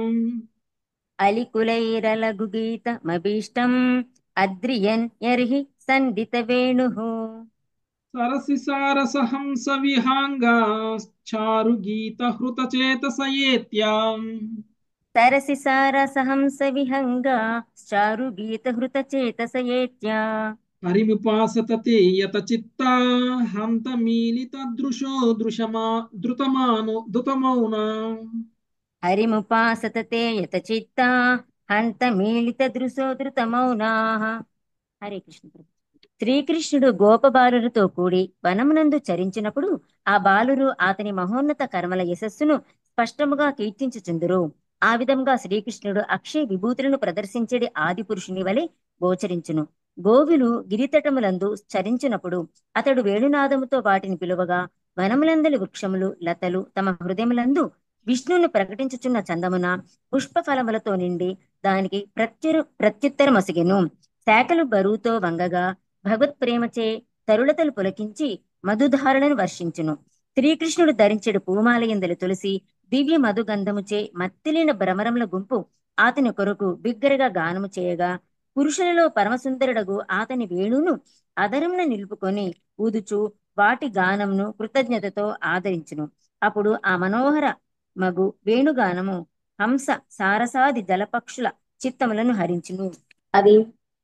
అలికులైరలఘుగీతమభీష్టం అద్రియన్ యర్హి సందిత వేణుః సరసి సారస హంస విహాంగా చారు గీత హృత చేతసయేత్యాం సరసి సారసహంస విహంగా చారు గీత హృత చేతసయేత్యా హరిముపాసత తే యత చిత్తా హంత మీలిత దృశో దృశమా ధృతమాను ధృతమౌనా హరిముపాసత తే యత చిత్తా హంత మీలిత దృశో ధృతమౌనాః హరే కృష్ణ ప్రభు శ్రీకృష్ణుడు గోపబాలులతో కూడి వనమునందు చరించినప్పుడు ఆ బాలురు అతని మహోన్నత కర్మల యశస్సును స్పష్టముగా కీర్తించుచుందురు ఆ విధంగా శ్రీకృష్ణుడు అక్షయ విభూతులను ప్రదర్శించేది ఆది పురుషుని వలె గోచరించును గోవులు గిరితటములందు చరించినప్పుడు అతడు వేణునాదముతో వాటిని పిలువగా వనములందలి వృక్షములు లతలు తమ హృదయములందు విష్ణువును ప్రకటించుచున్న చందమున పుష్ప ఫలములతో నిండి దానికి ప్రత్యురు ప్రత్యుత్తరమొసగెను శాఖలు బరువుతో వంగగా భగవత్ ప్రేమచే తరులతలు పులకించి మధుధారలను వర్షించును శ్రీకృష్ణుడు ధరించెడు పూమాలయందలి తులసి దివ్య మధుగంధముచే మత్తిలిన భ్రమరముల గుంపు అతని కొరకు బిగ్గరగా గానము చేయగా పురుషులలో పరమసుందరుడగు అతని వేణును అదరమున నిలుపుకొని ఊదుచు వాటి గానమును కృతజ్ఞతతో ఆదరించును అప్పుడు ఆ మనోహర మగు వేణుగానము హంస సారసాది జలపక్షుల చిత్తములను హరించును అవి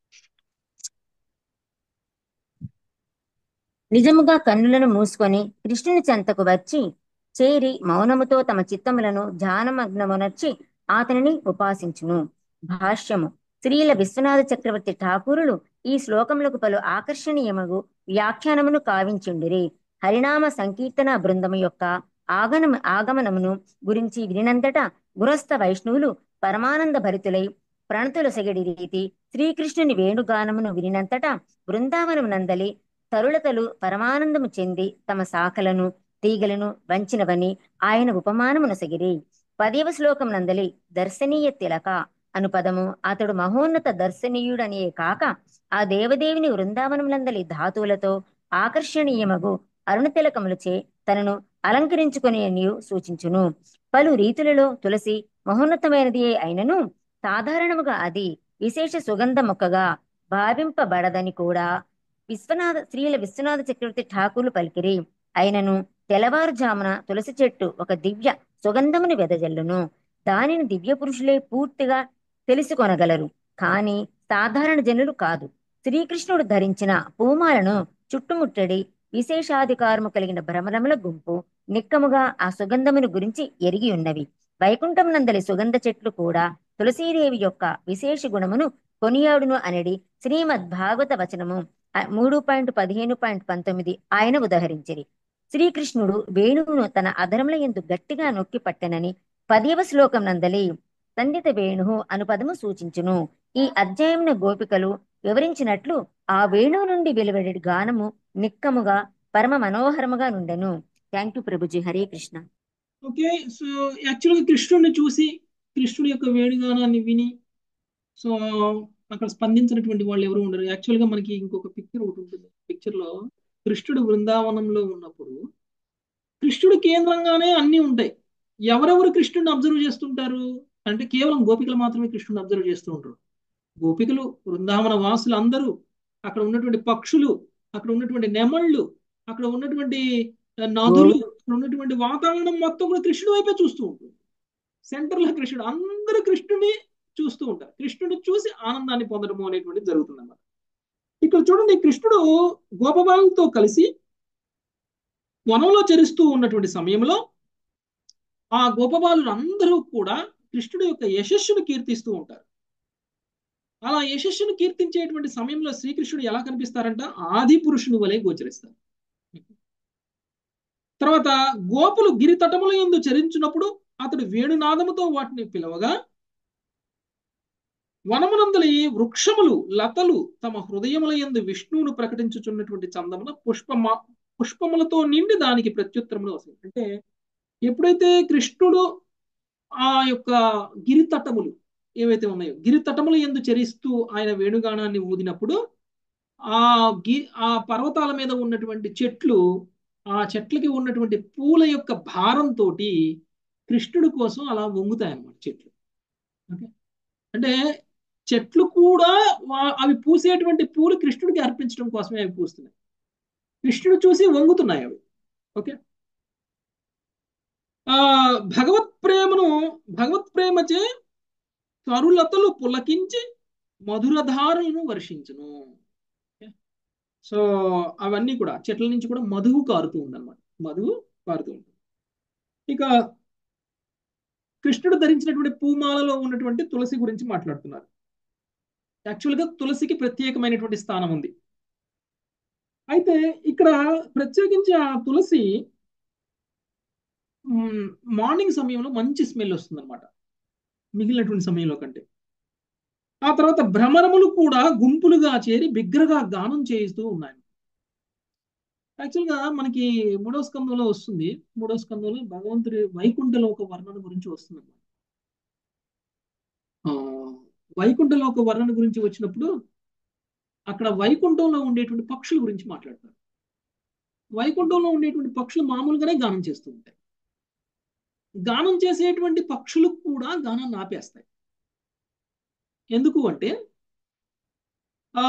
నిజముగా కన్నులను మూసుకొని కృష్ణుని చెంతకు వచ్చి చేరి మౌనముతో తమ చిత్తములను ధ్యానమగ్నమునర్చి అతనిని ఉపాసించును భాష్యము శ్రీల విశ్వనాథ చక్రవర్తి ఠాకూరులు ఈ శ్లోకములకు పలు ఆకర్షణీయమగు వ్యాఖ్యానమును కావించుండిరి హరినామ సంకీర్తన బృందము యొక్క ఆగమన ఆగమనమును గురించి వినినంతటా గురస్థ వైష్ణవులు పరమానంద భరితులై ప్రణతులు సెగడి రీతి శ్రీకృష్ణుని వేణుగానమును వినినంతటా బృందావనమునందలి తరులతలు పరమానందము చెంది తమ శాఖలను తీగలను వంచినవని ఆయన ఉపమానమును సగిరి పదేవ శ్లోకం నందలి దర్శనీయ తిలక అను పదము అతడు మహోన్నత దర్శనీయుడనే కాక ఆ దేవదేవిని వృందావనములందలి ధాతువులతో ఆకర్షణీయమగు అరుణ తిలకములచే తనను అలంకరించుకుని నీవు సూచించును పలు రీతులలో తులసి మహోన్నతమైనది అయినను సాధారణముగా అది విశేష సుగంధ మొక్కగా భావింపబడదని కూడా విశ్వనాథ శ్రీల విశ్వనాథ చక్రవర్తి ఠాకూర్లు పలికిరి అయినను తెల్లవారుజామున తులసి చెట్టు ఒక దివ్య సుగంధమును వెదజల్లును దానిని దివ్య పురుషులే పూర్తిగా తెలుసుకొనగలరు కాని సాధారణ జనులు కాదు శ్రీకృష్ణుడు ధరించిన పూమాలను చుట్టుముట్టడి విశేషాధికారము కలిగిన భ్రమరముల గుంపు నిక్కముగా ఆ సుగంధమును గురించి ఎరిగి ఉన్నవి వైకుంఠం నందలి సుగంధ చెట్లు కూడా తులసీదేవి యొక్క విశేష గుణమును కొనియాడును అనడి శ్రీమద్ భాగవత వచనము మూడు పాయింట్ పదిహేను పాయింట్ పంతొమ్మిది ఆయన ఉదహరించిరి శ్రీకృష్ణుడు వేణువును తన అధరముల ఎందు గట్టిగా నొక్కి పట్టెనని పదేవ శ్లోకం నందలి సందిత వేణు అను పదము సూచించును ఈ అధ్యాయమున గోపికలు వివరించినట్లు ఆ వేణువు నుండి వెలువడి గానము నిక్కముగా పరమ మనోహరముగా నుండెను థ్యాంక్ యూ ప్రభుజీ హరే కృష్ణ ఓకే సో యాక్చువల్గా కృష్ణుడిని చూసి కృష్ణుడి యొక్క వేణుగానాన్ని విని సో అక్కడ స్పందించినటువంటి వాళ్ళు ఎవరు ఉండరు యాక్చువల్గా మనకి ఇంకొక పిక్చర్ ఒకటి ఉంటుంది పిక్చర్లో కృష్ణుడు బృందావనంలో ఉన్నప్పుడు కృష్ణుడు కేంద్రంగానే అన్నీ ఉంటాయి ఎవరెవరు కృష్ణుడిని అబ్జర్వ్ చేస్తుంటారు అంటే కేవలం గోపికలు మాత్రమే కృష్ణుడిని అబ్జర్వ్ చేస్తూ ఉంటారు గోపికలు బృందావన వాసులు అందరూ అక్కడ ఉన్నటువంటి పక్షులు అక్కడ ఉన్నటువంటి నెమళ్ళు అక్కడ ఉన్నటువంటి నదులు అక్కడ ఉన్నటువంటి వాతావరణం మొత్తం కూడా కృష్ణుడి వైపే చూస్తూ ఉంటుంది సెంటర్ లో కృష్ణుడు అందరూ కృష్ణుడిని చూస్తూ ఉంటారు కృష్ణుడిని చూసి ఆనందాన్ని పొందడము అనేటువంటిది జరుగుతుంది అన్నమాట ఇక్కడ చూడండి కృష్ణుడు గోపబాలతో కలిసి వనంలో చరిస్తూ ఉన్నటువంటి సమయంలో ఆ గోపబాలులు అందరూ కూడా కృష్ణుడి యొక్క యశస్సును కీర్తిస్తూ ఉంటారు అలా యశస్సును కీర్తించేటువంటి సమయంలో శ్రీకృష్ణుడు ఎలా కనిపిస్తారంట ఆది పురుషుని వలె గోచరిస్తారు తర్వాత గోపులు గిరి తటముల ఎందు చరించినప్పుడు అతడు వేణునాదముతో వాటిని పిలవగా వనమునందలి వృక్షములు లతలు తమ హృదయముల ఎందు విష్ణువును ప్రకటించుచున్నటువంటి చందమున పుష్పమ పుష్పములతో నిండి దానికి ప్రత్యుత్తరములు వస్తాయి అంటే ఎప్పుడైతే కృష్ణుడు ఆ యొక్క గిరి తటములు ఏవైతే ఉన్నాయో గిరి తటముల ఎందు చరిస్తూ ఆయన వేణుగానాన్ని ఊదినప్పుడు ఆ గి ఆ పర్వతాల మీద ఉన్నటువంటి చెట్లు ఆ చెట్లకి ఉన్నటువంటి పూల యొక్క భారంతో కృష్ణుడి కోసం అలా వంగుతాయి అన్నమాట చెట్లు ఓకే అంటే చెట్లు కూడా అవి పూసేటువంటి పూలు కృష్ణుడికి అర్పించడం కోసమే అవి పూస్తున్నాయి కృష్ణుడు చూసి వంగుతున్నాయి అవి ఓకే ఆ భగవత్ ప్రేమను భగవత్ ప్రేమచే తరులతలు పులకించి మధురధారలను వర్షించును సో అవన్నీ కూడా చెట్ల నుంచి కూడా మధువు కారుతూ ఉందన్నమాట మధువు కారుతూ ఉంటుంది ఇక కృష్ణుడు ధరించినటువంటి పూమాలలో ఉన్నటువంటి తులసి గురించి మాట్లాడుతున్నారు యాక్చువల్గా తులసికి ప్రత్యేకమైనటువంటి స్థానం ఉంది అయితే ఇక్కడ ప్రత్యేకించి ఆ తులసి మార్నింగ్ సమయంలో మంచి స్మెల్ వస్తుంది అనమాట మిగిలినటువంటి సమయంలో కంటే ఆ తర్వాత భ్రమరములు కూడా గుంపులుగా చేరి బిగ్గరగా గానం చేయిస్తూ ఉన్నాయి యాక్చువల్గా మనకి మూడో స్కందంలో వస్తుంది మూడో స్కందంలో భగవంతుడి వైకుంఠలోక వర్ణన గురించి వస్తుంది వైకుంఠలోక వర్ణన గురించి వచ్చినప్పుడు అక్కడ వైకుంఠంలో ఉండేటువంటి పక్షుల గురించి మాట్లాడతారు వైకుంఠంలో ఉండేటువంటి పక్షులు మామూలుగానే గానం చేస్తూ ఉంటాయి గానం చేసేటువంటి పక్షులు కూడా గానాన్ని ఆపేస్తాయి ఎందుకు అంటే ఆ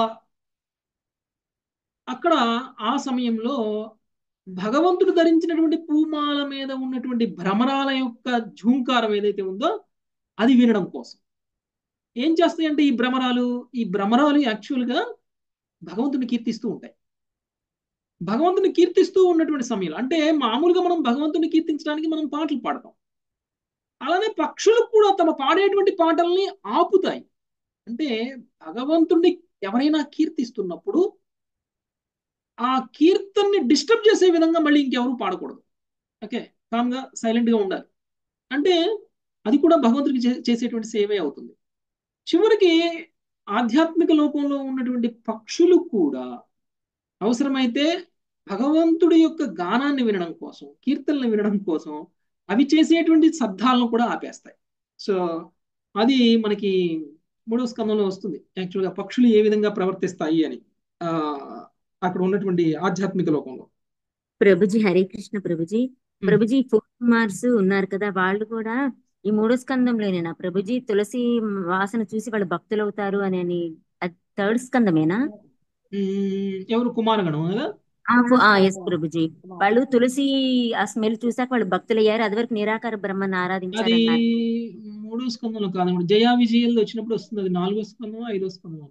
అక్కడ ఆ సమయంలో భగవంతుడు ధరించినటువంటి పూమాల మీద ఉన్నటువంటి భ్రమరాల యొక్క ఝూంకారం ఏదైతే ఉందో అది వినడం కోసం ఏం చేస్తాయంటే ఈ భ్రమరాలు ఈ భ్రమరాలు యాక్చువల్గా భగవంతుని కీర్తిస్తూ ఉంటాయి భగవంతుని కీర్తిస్తూ ఉన్నటువంటి సమయంలో అంటే మామూలుగా మనం భగవంతుని కీర్తించడానికి మనం పాటలు పాడతాం అలానే పక్షులు కూడా తమ పాడేటువంటి పాటల్ని ఆపుతాయి అంటే భగవంతుణ్ణి ఎవరైనా కీర్తిస్తున్నప్పుడు ఆ కీర్తన్ని డిస్టర్బ్ చేసే విధంగా మళ్ళీ ఇంకెవరు పాడకూడదు ఓకే కామ్గా సైలెంట్గా ఉండాలి అంటే అది కూడా భగవంతుడికి చేసేటువంటి సేవే అవుతుంది చివరికి ఆధ్యాత్మిక లోకంలో ఉన్నటువంటి పక్షులు కూడా అవసరమైతే భగవంతుడి యొక్క గానాన్ని వినడం కోసం కీర్తనలు వినడం కోసం అవి చేసేటువంటి శబ్దాలను కూడా ఆపేస్తాయి సో అది మనకి మూడో స్కందంలో వస్తుంది యాక్చువల్గా పక్షులు ఏ విధంగా ప్రవర్తిస్తాయి అని ఆ అక్కడ ఉన్నటువంటి ఆధ్యాత్మిక లోకంలో ప్రభుజీ హరే కృష్ణ ప్రభుజీ ప్రభుజీ ఫోర్ కుమార్స్ ఉన్నారు కదా వాళ్ళు కూడా ఈ మూడో స్కందంలోనేనా ప్రభుజీ తులసి వాసన చూసి వాళ్ళు భక్తులు అవుతారు అని అని థర్డ్ స్కందమేనా ఎవరు కుమారగణం కదా ఎస్ ప్రభుజీ వాళ్ళు తులసి ఆ స్మెల్ చూసాక వాళ్ళు భక్తులయ్యారు అది వరకు నిరాకార బ్రహ్మను అది ఆరాధించారు మూడో స్కందంలో కాదు జయా విజయాల్లో వచ్చినప్పుడు వస్తుంది అది నాలుగో స్కందం ఐదో స్కందం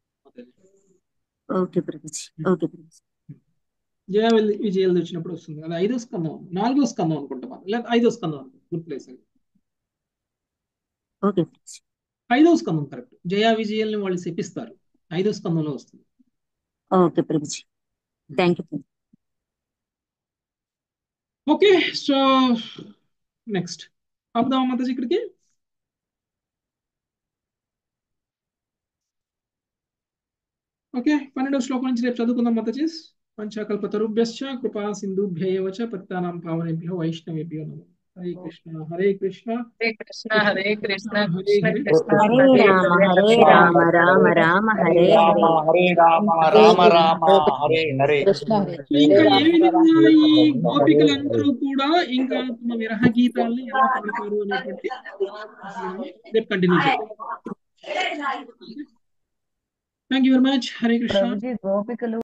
ఓకే ప్రభుజీ ఓకే ప్రభుజీ జయా విజయాలు వచ్చినప్పుడు వస్తుంది అది ఐదో స్కందం నాలుగో స్కందం అనుకుంటా లేదా ఐదో స్కందం అనుకుంటా గుర్తులేదు ఓకే ఐదో స్కందం కరెక్ట్ జయా విజయాల్ని వాళ్ళు శపిస్తారు ఐదో స్కందంలో వస్తుంది ఓకే ప్రభుజీ thank you okay so next ఆపుదామా మాతాజీ ఇక్కడికి ఓకే పన్నెండవ శ్లోకం నుంచి రేపు చదువుకుందాం మాతాజీ పంచాకల్పతరుభ్యశ్చ కృపా సింధుభ్యవ చ పత్తానాం పావనేభ్యో వైష్ణవేభ్యో నమో హరే కృష్ణ హరే కృష్ణ హరే కృష్ణ హరే కృష్ణ హరే కృష్ణ హరే కృష్ణ హరే రామ హరే రామ రామ రామ హరే హరే హరే రామ రామ రామ హరే హరే ఇంకా ఏ విధంగా ఈ గోపికలందరూ కూడా ఇంకా తమ విరహ గీతాల్ని ఎలా పాడతారు అనేటువంటి రేపు కంటిన్యూ చేద్దాం thank you very much Hare Krishna ప్రభుజీ గోపికలు